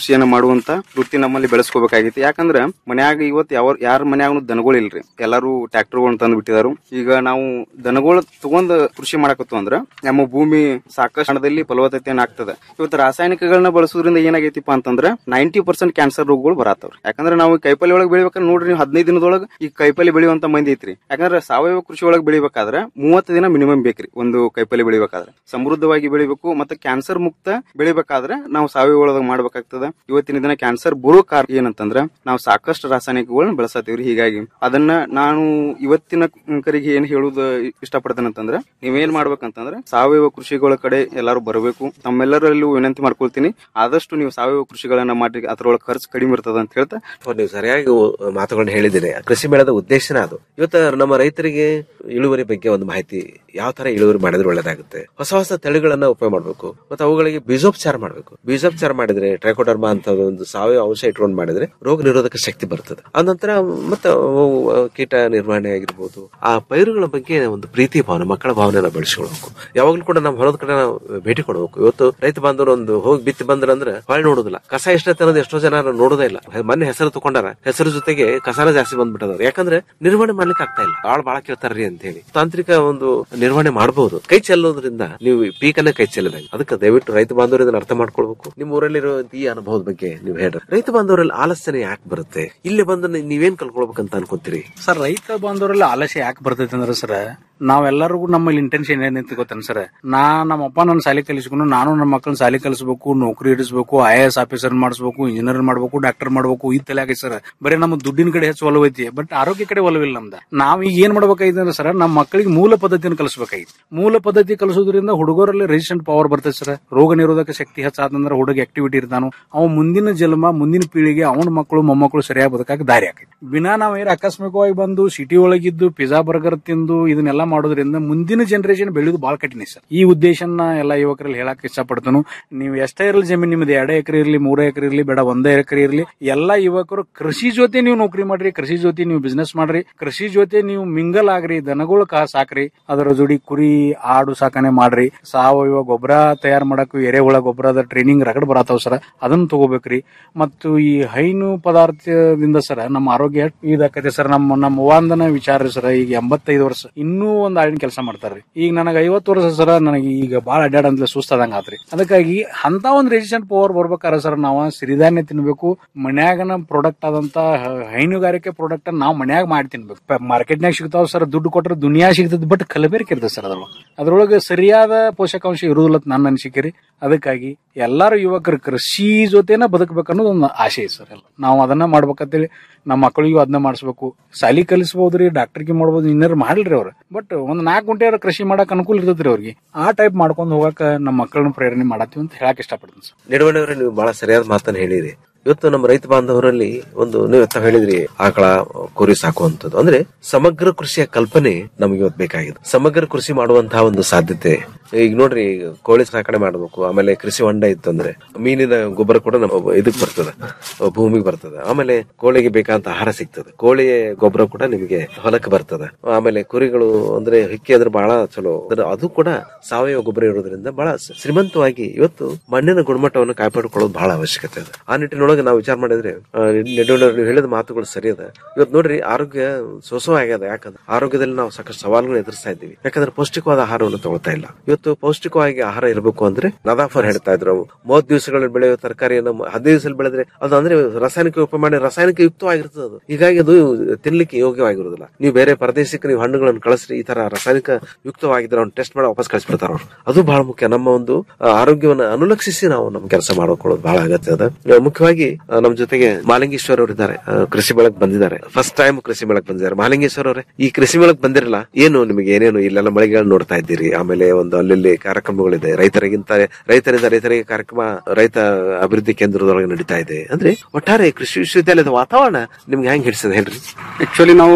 ಕೃಷಿಯನ್ನ ಮಾಡುವಂತ ವೃತ್ತಿ ನಮ್ಮಲ್ಲಿ ಬೆಳೆಸ್ಕೋಬೇಕಾಗಿತ್ತು ಯಾಕಂದ್ರ ಮನ್ಯಾಗ ಇವತ್ತು ಯಾವ ಯಾರ ಮನ್ಯಾಗ ದನಗಳು ಇಲ್ರಿ ಎಲ್ಲಾರು ಟ್ರ್ಯಾಕ್ಟರ್ಗಳನ್ನ ತಂದು ಬಿಟ್ಟಿದಾರು ಈಗ ನಾವು ದನಗಳು ತಗೊಂಡ್ ಕೃಷಿ ಮಾಡಕತ್ತು ಅಂದ್ರ ನಮ್ಮ ಭೂಮಿ ಸಾಕಷ್ಟು ಹಣದಲ್ಲಿ ಫಲವತ್ತತೆಯನ್ನ ಆಗ್ತದೆ ಇವತ್ತು ರಾಸಾಯನಿಕಗಳನ್ನ ಬಳಸೋದ್ರಿಂದ ಏನಾಗೈತಿಪ್ಪ ಅಂತಂದ್ರ ನೈಂಟಿ ಪರ್ಸೆಂಟ್ ಕ್ಯಾನ್ಸರ್ ರೋಗಗಳು ಬರತ್ತವ್ರಿ ಯಾಕಂದ್ರೆ ನಾವು ಈ ಕೈಪಲ್ಯ ಒಳಗೆ ಬೆಳಿಬೇಕಾದ್ರೆ ನೋಡ್ರಿ ನೀವು ಹದಿನೈದು ದಿನದೊಳಗೆ ಈ ಕೈಪಲ್ಯ ಬೆಳೆಯುವಂತ ಮಂದಿ ಐತ್ರಿ ಯಾಕಂದ್ರೆ ಸಾವಯವ ಕೃಷಿ ಒಳಗೆ ಬೆಳಿಬೇಕಾದ್ರೆ ಮೂವತ್ತು ದಿನ ಮಿನಿಮಮ್ ಬೇಕ್ರಿ ಒಂದು ಕೈಪಲ್ಯ ಬೆಳಿಬೇಕಾದ್ರೆ ಸಮೃದ್ಧವಾಗಿ ಬೆಳಿಬೇಕು ಮತ್ತೆ ಕ್ಯಾನ್ಸರ್ ಮುಕ್ತ ಬೆಳಿಬೇಕಾದ್ರೆ ನಾವು ಸಾವಯವ ಒಳಗೆ ಮಾಡ್ಬೇಕಾಗ್ತದ ಇವತ್ತಿನ ದಿನ ಕ್ಯಾನ್ಸರ್ ಬರೋ ಕಾರಣ ಏನಂತಂದ್ರ ನಾವು ಸಾಕಷ್ಟು ರಾಸಾಯನಿಕಗಳನ್ನ ಬಳಸತ್ತೀವ್ರಿ ಹೀಗಾಗಿ ಅದನ್ನ ನಾನು ಇವತ್ತಿನ ಕರಿಗೆ ಏನ್ ಹೇಳುದು ಇಷ್ಟಪಡ್ತೇನೆ ಅಂತಂದ್ರ ನೀವೇನ್ ಮಾಡ್ಬೇಕಂತಂದ್ರ ಸಾವಯವ ಕೃಷಿಗಳ ಕಡೆ ಎಲ್ಲಾರು ಬರಬೇಕು ತಮ್ಮೆಲ್ಲರಲ್ಲೂ ವಿನಂತಿ ಮಾಡ್ಕೊಳ್ತೀನಿ ಆದಷ್ಟು ನೀವು ಸಾವಯವ ಕೃಷಿಗಳನ್ನ ಮಾಡಿ ಅದ್ರೊಳಗೆ ಖರ್ಚು ಕಡಿಮೆ ಇರ್ತದ ಅಂತ ಹೇಳ್ತಾ ನೀವು ಸರಿಯಾಗಿ ಮಾತುಗಳನ್ನ ಹೇಳಿದ್ದೀರಿ ಕೃಷಿ ಮೇಳದ ಉದ್ದೇಶನೇ ಅದು ಇವತ್ತು ನಮ್ಮ ರೈತರಿಗೆ ಇಳುವರಿ ಬಗ್ಗೆ ಒಂದು ಮಾಹಿತಿ ಯಾವ ತರ ಇಳುವರಿ ಮಾಡಿದ್ರೆ ಒಳ್ಳೇದಾಗುತ್ತೆ ಹೊಸ ಹೊಸ ತಳಿಗಳನ್ನ ಉಪಯೋಗ ಮಾಡಬೇಕು ಮತ್ತೆ ಅವುಗಳಿಗೆ ಬೀಜೋಪಚಾರ ಮಾಡಬೇಕು ಬೀಜೋಪಚಾರ ಮಾಡಿದ್ರೆ ಟ್ರೈಕೋಡರ್ಮಾ ಅಂತ ಒಂದು ಸಾವಯವ ಅಂಶ ಇಟ್ಕೊಂಡು ಮಾಡಿದ್ರೆ ರೋಗ ನಿರೋಧಕ ಶಕ್ತಿ ಬರ್ತದೆ ಅನಂತರ ಮತ್ತೆ ಅವು, ಅವು ಕೀಟ ನಿರ್ವಹಣೆ ಆಗಿರ್ಬೋದು ಆ ಪೈರುಗಳ ಬಗ್ಗೆ ಒಂದು ಪ್ರೀತಿ ಭಾವನೆ ಮಕ್ಕಳ ಭಾವನೆನ ಬೆಳೆಸ್ಕೊಳ್ಬೇಕು ಯಾವಾಗ್ಲೂ ಕೂಡ ನಮ್ಮ ಹೊಲದ ಕಡೆ ನಾವು ಭೇಟಿ ಕೊಡಬೇಕು ಇವತ್ತು ರೈತ ಬಾಂಧವರು ಒಂದು ಹೋಗಿ ಬಿತ್ತಿ ಬಂದ್ರಂದ್ರೆ ಹೊಳೆ ನೋಡುದಿಲ್ಲ ಕಸ ಎಷ್ಟೈತೆ ಅನ್ನೋದು ಎಷ್ಟೋ ಜನ ನೋಡೋದೇ ಇಲ್ಲ ಮೊನ್ನೆ ಹೆಸರು ತಗೊಂಡಾರ ಹೆಸರು ಜೊತೆಗೆ ಕಸನ ಜಾಸ್ತಿ ಬಂದ್ಬಿಟ್ಟದವ್ರು ಯಾಕಂದ್ರೆ ನಿರ್ವಹಣೆ ಮಾಡ್ಲಿಕ್ಕೆ ಆಗ್ತಾ ಇಲ್ಲ ಆಳ್ ಬಾಳ ಕೇಳ್ತಾರ್ರಿ ಅಂತ ಹೇಳಿ ತಾಂತ್ರಿಕ ಒಂದು ನಿರ್ವಹಣೆ ಮಾಡಬಹುದು ಕೈ ಚೆಲ್ಲೋದ್ರಿಂದ ನೀವು ಪೀಕನ್ನ ಕೈ ಚೆಲ್ಲದಂಗೆ ಅದಕ್ಕೆ ದಯವಿಟ್ಟು ರೈತ ಬಾಂಧವರು ಇದನ್ನ ಅರ್ಥ ಮಾಡ್ಕೊಳ್ಬೇಕು ನಿಮ್ಮ ಊರಲ್ಲಿರೋ ಈ ಅನುಭವದ ಬಗ್ಗೆ ನೀವು ಹೇಳ್ರಿ ರೈತ ಬಾಂಧವರಲ್ಲಿ ಆಲಸ್ಯನೆ ಯಾಕೆ ಬರುತ್ತೆ ಇಲ್ಲಿ ಬಂದು ನೀ- ನೀವೇನ್ ಕಲ್ಕೊಳ್ಬೇಕಂತ ಅನ್ಕೊಂತೀರಿ ಸರ್ ರೈತ ಬಾಂಧವರೆಲ್ಲ ಆಲಸ್ಯ ಯಾಕೆ ಬರ್ತೈತೆ ಅಂದ್ರೆ ಸರ್ ನಾವೆಲ್ಲರಿಗೂ ನಮ್ಮಲ್ಲಿ ಇಂಟೆನ್ಷನ್ ಏನಂತ ಗೊತ್ತೇನು ಸರ್ ನಾ ನಮ್ಮ ಅಪ್ಪ ನನ್ನ ಶಾಲೆ ಕಲಿಸ್ಕೊಂಡು ನಾನು ನಮ್ಮ ಮಕ್ಕಳನ್ನ ಶಾಲೆ ಕಲಿಸ್ಬೇಕು ನೌಕರಿ ಇಡಿಸ್ಬೇಕು ಐ ಎಸ್ ಆಫೀಸರ್ ಮಾಡಿಸ್ಬೇಕು ಇಂಜಿನಿಯರ್ ಮಾಡ್ಬೇಕು ಡಾಕ್ಟರ್ ಮಾಡ್ಬೇಕು ಈ ತಲೆ ಆಗೈತೆ ಸರ್ ಬರೀ ನಮ್ಮ ದುಡ್ಡಿನ ಕಡೆ ಹೆಚ್ಚು ಒಲವು ಐತಿ ಬಟ್ ಆರೋಗ್ಯ ಕಡೆ ಒಲವಿಲ್ಲ ನಮ್ದ ನಾವ್ ಈಗ ಏನ್ ಮಾಡ್ಬೇಕಾಗಿದೆ ಅಂದ್ರೆ ಸರ್ ನಮ್ಮ ಮಕ್ಕಳಿಗೆ ಮೂಲ ಪದ್ಧತಿಯನ್ನು ಕಲಿಸ್ಬೇಕಾಗಿತ್ತು ಮೂಲ ಪದ್ಧತಿ ಕಲಿಸೋದ್ರಿಂದ ಹುಡುಗರಲ್ಲಿ ರೆಸಿಸ್ಟೆಂಟ್ ಪವರ್ ಬರ್ತದೆ ಸರ್ ರೋಗ ನಿರೋಧಕ ಶಕ್ತಿ ಹೆಚ್ಚಾದಂದ್ರೆ ಹುಡುಗ ಆಕ್ಟಿವಿಟಿ ಇರ್ತಾನು ಅವ ಮುಂದಿನ ಜನ್ಮ ಮುಂದಿನ ಪೀಳಿಗೆ ಅವನ ಮಕ್ಕಳು ಮೊಮ್ಮಕ್ಕಳು ಸರಿಯಾಗಿ ಬದುಕಾಕ ದಾರಿ ಆಕೈತಿ ಬಿನಾ ನಾವ್ ಏನ್ ಆಕಸ್ಮಿಕವಾಗಿ ಬಂದು ಸಿಟಿ ಒಳಗಿದ್ದು ಪಿಜ್ಜಾ ಬರ್ಗರ್ ತಿಂದು ಇದನ್ನೆಲ್ಲ ಮಾಡೋದ್ರಿಂದ ಮುಂದಿನ ಜನರೇಷನ್ ಬೆಳೆಯೋದು ಬಹಳ ಕಠಿಣ ಸರ್ ಈ ಉದ್ದೇಶನ ಎಲ್ಲ ಯುವಕರಲ್ಲಿ ಹೇಳಕ್ ಇಷ್ಟಪಡ್ತಾನು ನೀವು ಎಷ್ಟೇ ಇರಲಿ ಜಮೀನ್ ನಿಮ್ದು ಎರಡು ಎಕರೆ ಇರಲಿ ಮೂರು ಎಕರೆ ಇರಲಿ ಬೇಡ ಒಂದೇ ಎಕರೆ ಇರಲಿ ಎಲ್ಲಾ ಯುವಕರು ಕೃಷಿ ಜೊತೆ ನೀವು ನೌಕರಿ ಮಾಡ್ರಿ ಕೃಷಿ ಜೊತೆ ನೀವು ಬಿಸ್ನೆಸ್ ಮಾಡ್ರಿ ಕೃಷಿ ಜೊತೆ ನೀವು ಮಿಂಗಲ್ ಆಗ್ರಿ ದನಗಳು ಕಾ ಸಾಕ್ರಿ ಅದರ ಜೋಡಿ ಕುರಿ ಆಡು ಸಾಕಣೆ ಮಾಡ್ರಿ ಸಾವಯವ ಗೊಬ್ಬರ ತಯಾರು ಮಾಡಕ್ಕೂ ಎರೆಹುಳ ಗೊಬ್ಬರದ ಟ್ರೈನಿಂಗ್ ರಗಡ್ ಬರತಾವ ಸರ್ ಅದನ್ನ ತಗೋಬೇಕ್ರಿ ಮತ್ತು ಈ ಹೈನು ಪದಾರ್ಥದಿಂದ ಸರ್ ನಮ್ಮ ಆರೋಗ್ಯ ಇದಾಕೈತೆ ಸರ್ ನಮ್ಮ ನಮ್ಮ ಅವ್ವಂದನ ವಿಚಾರ ಸರ್ ಈಗ ಎಂಬತ್ತೈದು ವರ್ಷ ಇನ್ನೂ ಒಂದ್ ಆಳಿನ ಕೆಲಸ ಮಾಡ್ತಾರ್ರಿ ಈಗ ನನಗೆ ಐವತ್ತು ವರ್ಷ ಸರ್ ನನಗೆ ಈಗ ಬಾಳ ಅಡ್ಡಾಡ ಅಂತ ಸುಸ್ತಾದಂಗ ಆತ್ರಿ ಅದಕ್ಕಾಗಿ ಅಂತ ಒಂದ್ ರೆಸಿಸ್ಟೆಂಟ್ ಪವರ್ ಬರ್ಬೇಕಾದ್ರೆ ಸರ್ ನಾವು ಸಿರಿಧಾನ್ಯ ತಿನ್ಬೇಕು ಮನ್ಯಾಗನ ಪ್ರಾಡಕ್ಟ್ ಆದಂತ ಹ- ಹೈನುಗಾರಿಕೆ ಪ್ರಾಡಕ್ಟ್ ನಾವು ಮನ್ಯಾಗ ಮಾಡಿ ತಿನ್ಬೇಕು ಮಾರ್ಕೆಟ್ನಾಗ ಸಿಗ್ತಾವ ಸರ್ ದುಡ್ಡು ಕೊಟ್ರೆ ದುನಿಯಾ ಸಿಗ್ತದೆ ಬಟ್ ಕಲಬೇರಿಕೆ ಇರ್ತದೆ ಸರ್ ಅದ್ರೊಳಗೆ ಅದ್ರೊಳಗೆ ಸರಿಯಾದ ಪೋಷಕಾಂಶ ಇರುವುದಿಲ್ಲ ಅಂತ ನನ್ನ ಅನಿಸಿಕೆ ರೀ ಅದಕ್ಕಾಗಿ ಎಲ್ಲಾರು ಯುವಕರು ಕೃಷಿ ಜೊತೆನ ಬದುಕಬೇಕು ಅನ್ನೋದು ಒಂದು ಆಸೆ ಐತೆ ಸರ್ ಎಲ್ಲ ನಾವು ಅದನ್ನ ಮಾಡ್ಬೇಕಂತೇಳಿ ನಮ್ಮ ಮಕ್ಕಳಿಗೂ ಅದನ್ನ ಮಾಡಿಸ್ಬೇಕು ಸಾಲಿ ಕಲಿಸ್ಬೋದ್ರಿ ಡಾಕ್ಟರ್ಗೆ ಮಾಡ್ಬೋದು ಇನ್ನೇರು ಮಾಡ್ಲ್ರಿ ಅವ್ರು ಬಟ್ ಒಂದ್ ನಾಲ್ಕು ಗಂಟೆ ಅವ್ರ ಕೃಷಿ ಮಾಡಕ್ ಅನುಕೂಲ ಇರ್ತೈತ್ರಿ ಅವ್ರಿಗೆ ಆ ಟೈಪ್ ಮಾಡ್ಕೊಂಡು ಹೋಗಕ ನಮ್ಮ ಮಕ್ಕಳನ್ನ ಪ್ರೇರಣೆ ಮಾಡತ್ತೀವಿ ಅಂತ ಹೇಳಕ್ ಇಷ್ಟಪಡ್ತೀನಿ ಸರ್ ನಿಡುವಣೆಯವರೇ ನೀವು ಬಹಳ ಸರಿಯಾದ ಮಾತನ್ನ ಹೇಳಿರಿ ಇವತ್ತು ನಮ್ಮ ರೈತ ಬಾಂಧವರಲ್ಲಿ ಒಂದು ನೀವು ಎತ್ತ ಹೇಳಿದ್ರಿ ಆಕಳ ಕುರಿ ಸಾಕುವಂಥದ್ದು ಅಂದ್ರೆ ಸಮಗ್ರ ಕೃಷಿಯ ಕಲ್ಪನೆ ನಮಗೆ ಇವತ್ತು ಬೇಕಾಗಿದೆ ಸಮಗ್ರ ಕೃಷಿ ಮಾಡುವಂತಹ ಒಂದು ಸಾಧ್ಯತೆ ಈಗ ನೋಡ್ರಿ ಈಗ ಕೋಳಿ ಸಾಕಣೆ ಮಾಡಬೇಕು ಆಮೇಲೆ ಕೃಷಿ ಹೊಂಡ ಇತ್ತು ಅಂದ್ರೆ ಮೀನಿನ ಗೊಬ್ಬರ ಕೂಡ ನಮ್ಮ ಇದಕ್ ಬರ್ತದೆ ಭೂಮಿಗೆ ಬರ್ತದೆ ಆಮೇಲೆ ಕೋಳಿಗೆ ಬೇಕಾದಂತ ಆಹಾರ ಸಿಗ್ತದೆ ಕೋಳಿಯ ಗೊಬ್ಬರ ಕೂಡ ನಿಮಗೆ ಹೊಲಕ್ಕೆ ಬರ್ತದೆ ಆಮೇಲೆ ಕುರಿಗಳು ಅಂದ್ರೆ ಹಿಕ್ಕಿ ಅಂದ್ರೆ ಬಹಳ ಚಲೋ ಅಂದ್ರೆ ಅದು ಕೂಡ ಸಾವಯವ ಗೊಬ್ಬರ ಇರೋದ್ರಿಂದ ಬಹಳ ಶ್ರೀಮಂತವಾಗಿ ಇವತ್ತು ಮಣ್ಣಿನ ಗುಣಮಟ್ಟವನ್ನು ಕಾಪಾಡಿಕೊಳ್ಳೋದು ಬಹಳ ಅವಶ್ಯಕತೆ ಇದೆ ಆ ನಿಟ್ಟಿನೊಳಗೆ ನಾವು ವಿಚಾರ ಮಾಡಿದ್ರೆ ಆ, ನೆಡುವಣ್ಣವ್ರು ನೀವು ಹೇಳಿದ ಮಾತುಗಳು ಸರಿ ಅದ ಇವತ್ತು ನೋಡ್ರಿ ಆರೋಗ್ಯ ಸೋಸೋ ಆಗ್ಯದ ಯಾಕಂದ್ರೆ ಆರೋಗ್ಯದಲ್ಲಿ ನಾವು ಸಾಕಷ್ಟು ಸವಾಲುಗಳು ಎದುರಿಸ್ತಾ ಇದ್ದೀವಿ ಯಾಕಂದ್ರೆ ಪೌಷ್ಟಿಕವಾದ ಆಹಾರವನ್ನು ತಗೊಳ್ತಾ ಇಲ್ಲ ಇವತ್ತು ಪೌಷ್ಟಿಕವಾಗಿ ಆಹಾರ ಇರಬೇಕು ಅಂದ್ರೆ ನದಾಫರ್ ಹೇಳ್ತಾ ಇದ್ರು ಅವು ಮೂವತ್ ದಿವಸಗಳಲ್ಲಿ ಬೆಳೆಯುವ ತರಕಾರಿಯನ್ನು ಹದಿನೈದು ದಿವಸ ಬೆಳೆದ್ರೆ ಅದು ಅಂದ್ರೆ ರಾಸಾಯನಿಕ ಉಪಯೋಗ ಮಾಡಿ ರಾಸಾಯನಿಕ ಯುಕ್ತವಾಗಿರ್ತದೆ ಅದು ಹೀಗಾಗಿ ಅದು ತಿನ್ಲಿಕ್ಕೆ ಯೋಗ್ಯವಾಗಿರುವುದಿಲ್ಲ ನೀವು ಬೇರೆ ಪ್ರದೇಶಕ್ಕೆ ನೀವು ಹಣ್ಣುಗಳನ್ನು ಕಳಿಸ್ರಿ ಈ ತರ ರಾಸಾಯನಿಕ ಯುಕ್ತವಾಗಿದ್ರೆ ಅವ್ನು ಟೆಸ್ಟ್ ಮಾಡಿ ವಾಪಸ್ ಕಳಿಸ್ಬಿಡ್ತಾರ ಅವ್ರು ಅದು ಬಹಳ ಮುಖ್ಯ ನಮ್ಮ ಒಂದು ಆ, ಆರೋಗ್ಯವನ್ನು ಅನುಲಕ್ಷಿಸಿ ನಾವು ನಮ್ಮ ಕೆಲಸ ಮಾಡ್ಕೊಳ್ಳೋದು ಬಹಳ ಅಗತ್ಯ ಅದ ಆ, ಮುಖ್ಯವಾಗಿ ಆ, ನಮ್ಮ ಜೊತೆಗೆ ಮಾಲಿಂಗೇಶ್ವರ್ ಅವರು ಇದ್ದಾರೆ ಆ, ಕೃಷಿ ಬೆಳಕ್ ಬಂದಿದ್ದಾರೆ ಫಸ್ಟ್ ಟೈಮ್ ಕೃಷಿ ಬೆಳಕ್ ಬಂದಿದ್ದಾರೆ ಮಾಲಿಂಗೇಶ್ವರ್ ಅವರೇ ಈ ಕೃಷಿ ಬೆಳಕ್ ಬಂದಿರಲ್ಲ ಏನು ನಿಮಗೆ ಏನೇನು ಇಲ್ಲೆಲ್ಲ ಮಳೆಗಳು ನೋಡ್ತಾ ಇದ್ದೀರಿ ಆಮೇಲೆ ಒಂದು ಅಲ್ಲಲ್ಲಿ ಕಾರ್ಯಕ್ರಮಗಳಿದೆ ರೈತರಿಗಿಂತ ರೈತರಿಂದ ರೈತರಿಗೆ ಕಾರ್ಯಕ್ರಮ ರೈತ ಅಭಿವೃದ್ಧಿ ಕೇಂದ್ರದೊಳಗೆ ನಡೀತಾ ಇದೆ ಅಂದ್ರೆ ಒಟ್ಟಾರೆ ಕೃಷಿ ವಿಶ್ವವಿದ್ಯಾಲಯದ ವಾತಾವರಣ ನಿಮ್ಗೆ ಹೆಂಗ್ ಹಿಡಿಸದ ಹೇಳ್ರಿ ಆಕ್ಚುಲಿ ನಾವು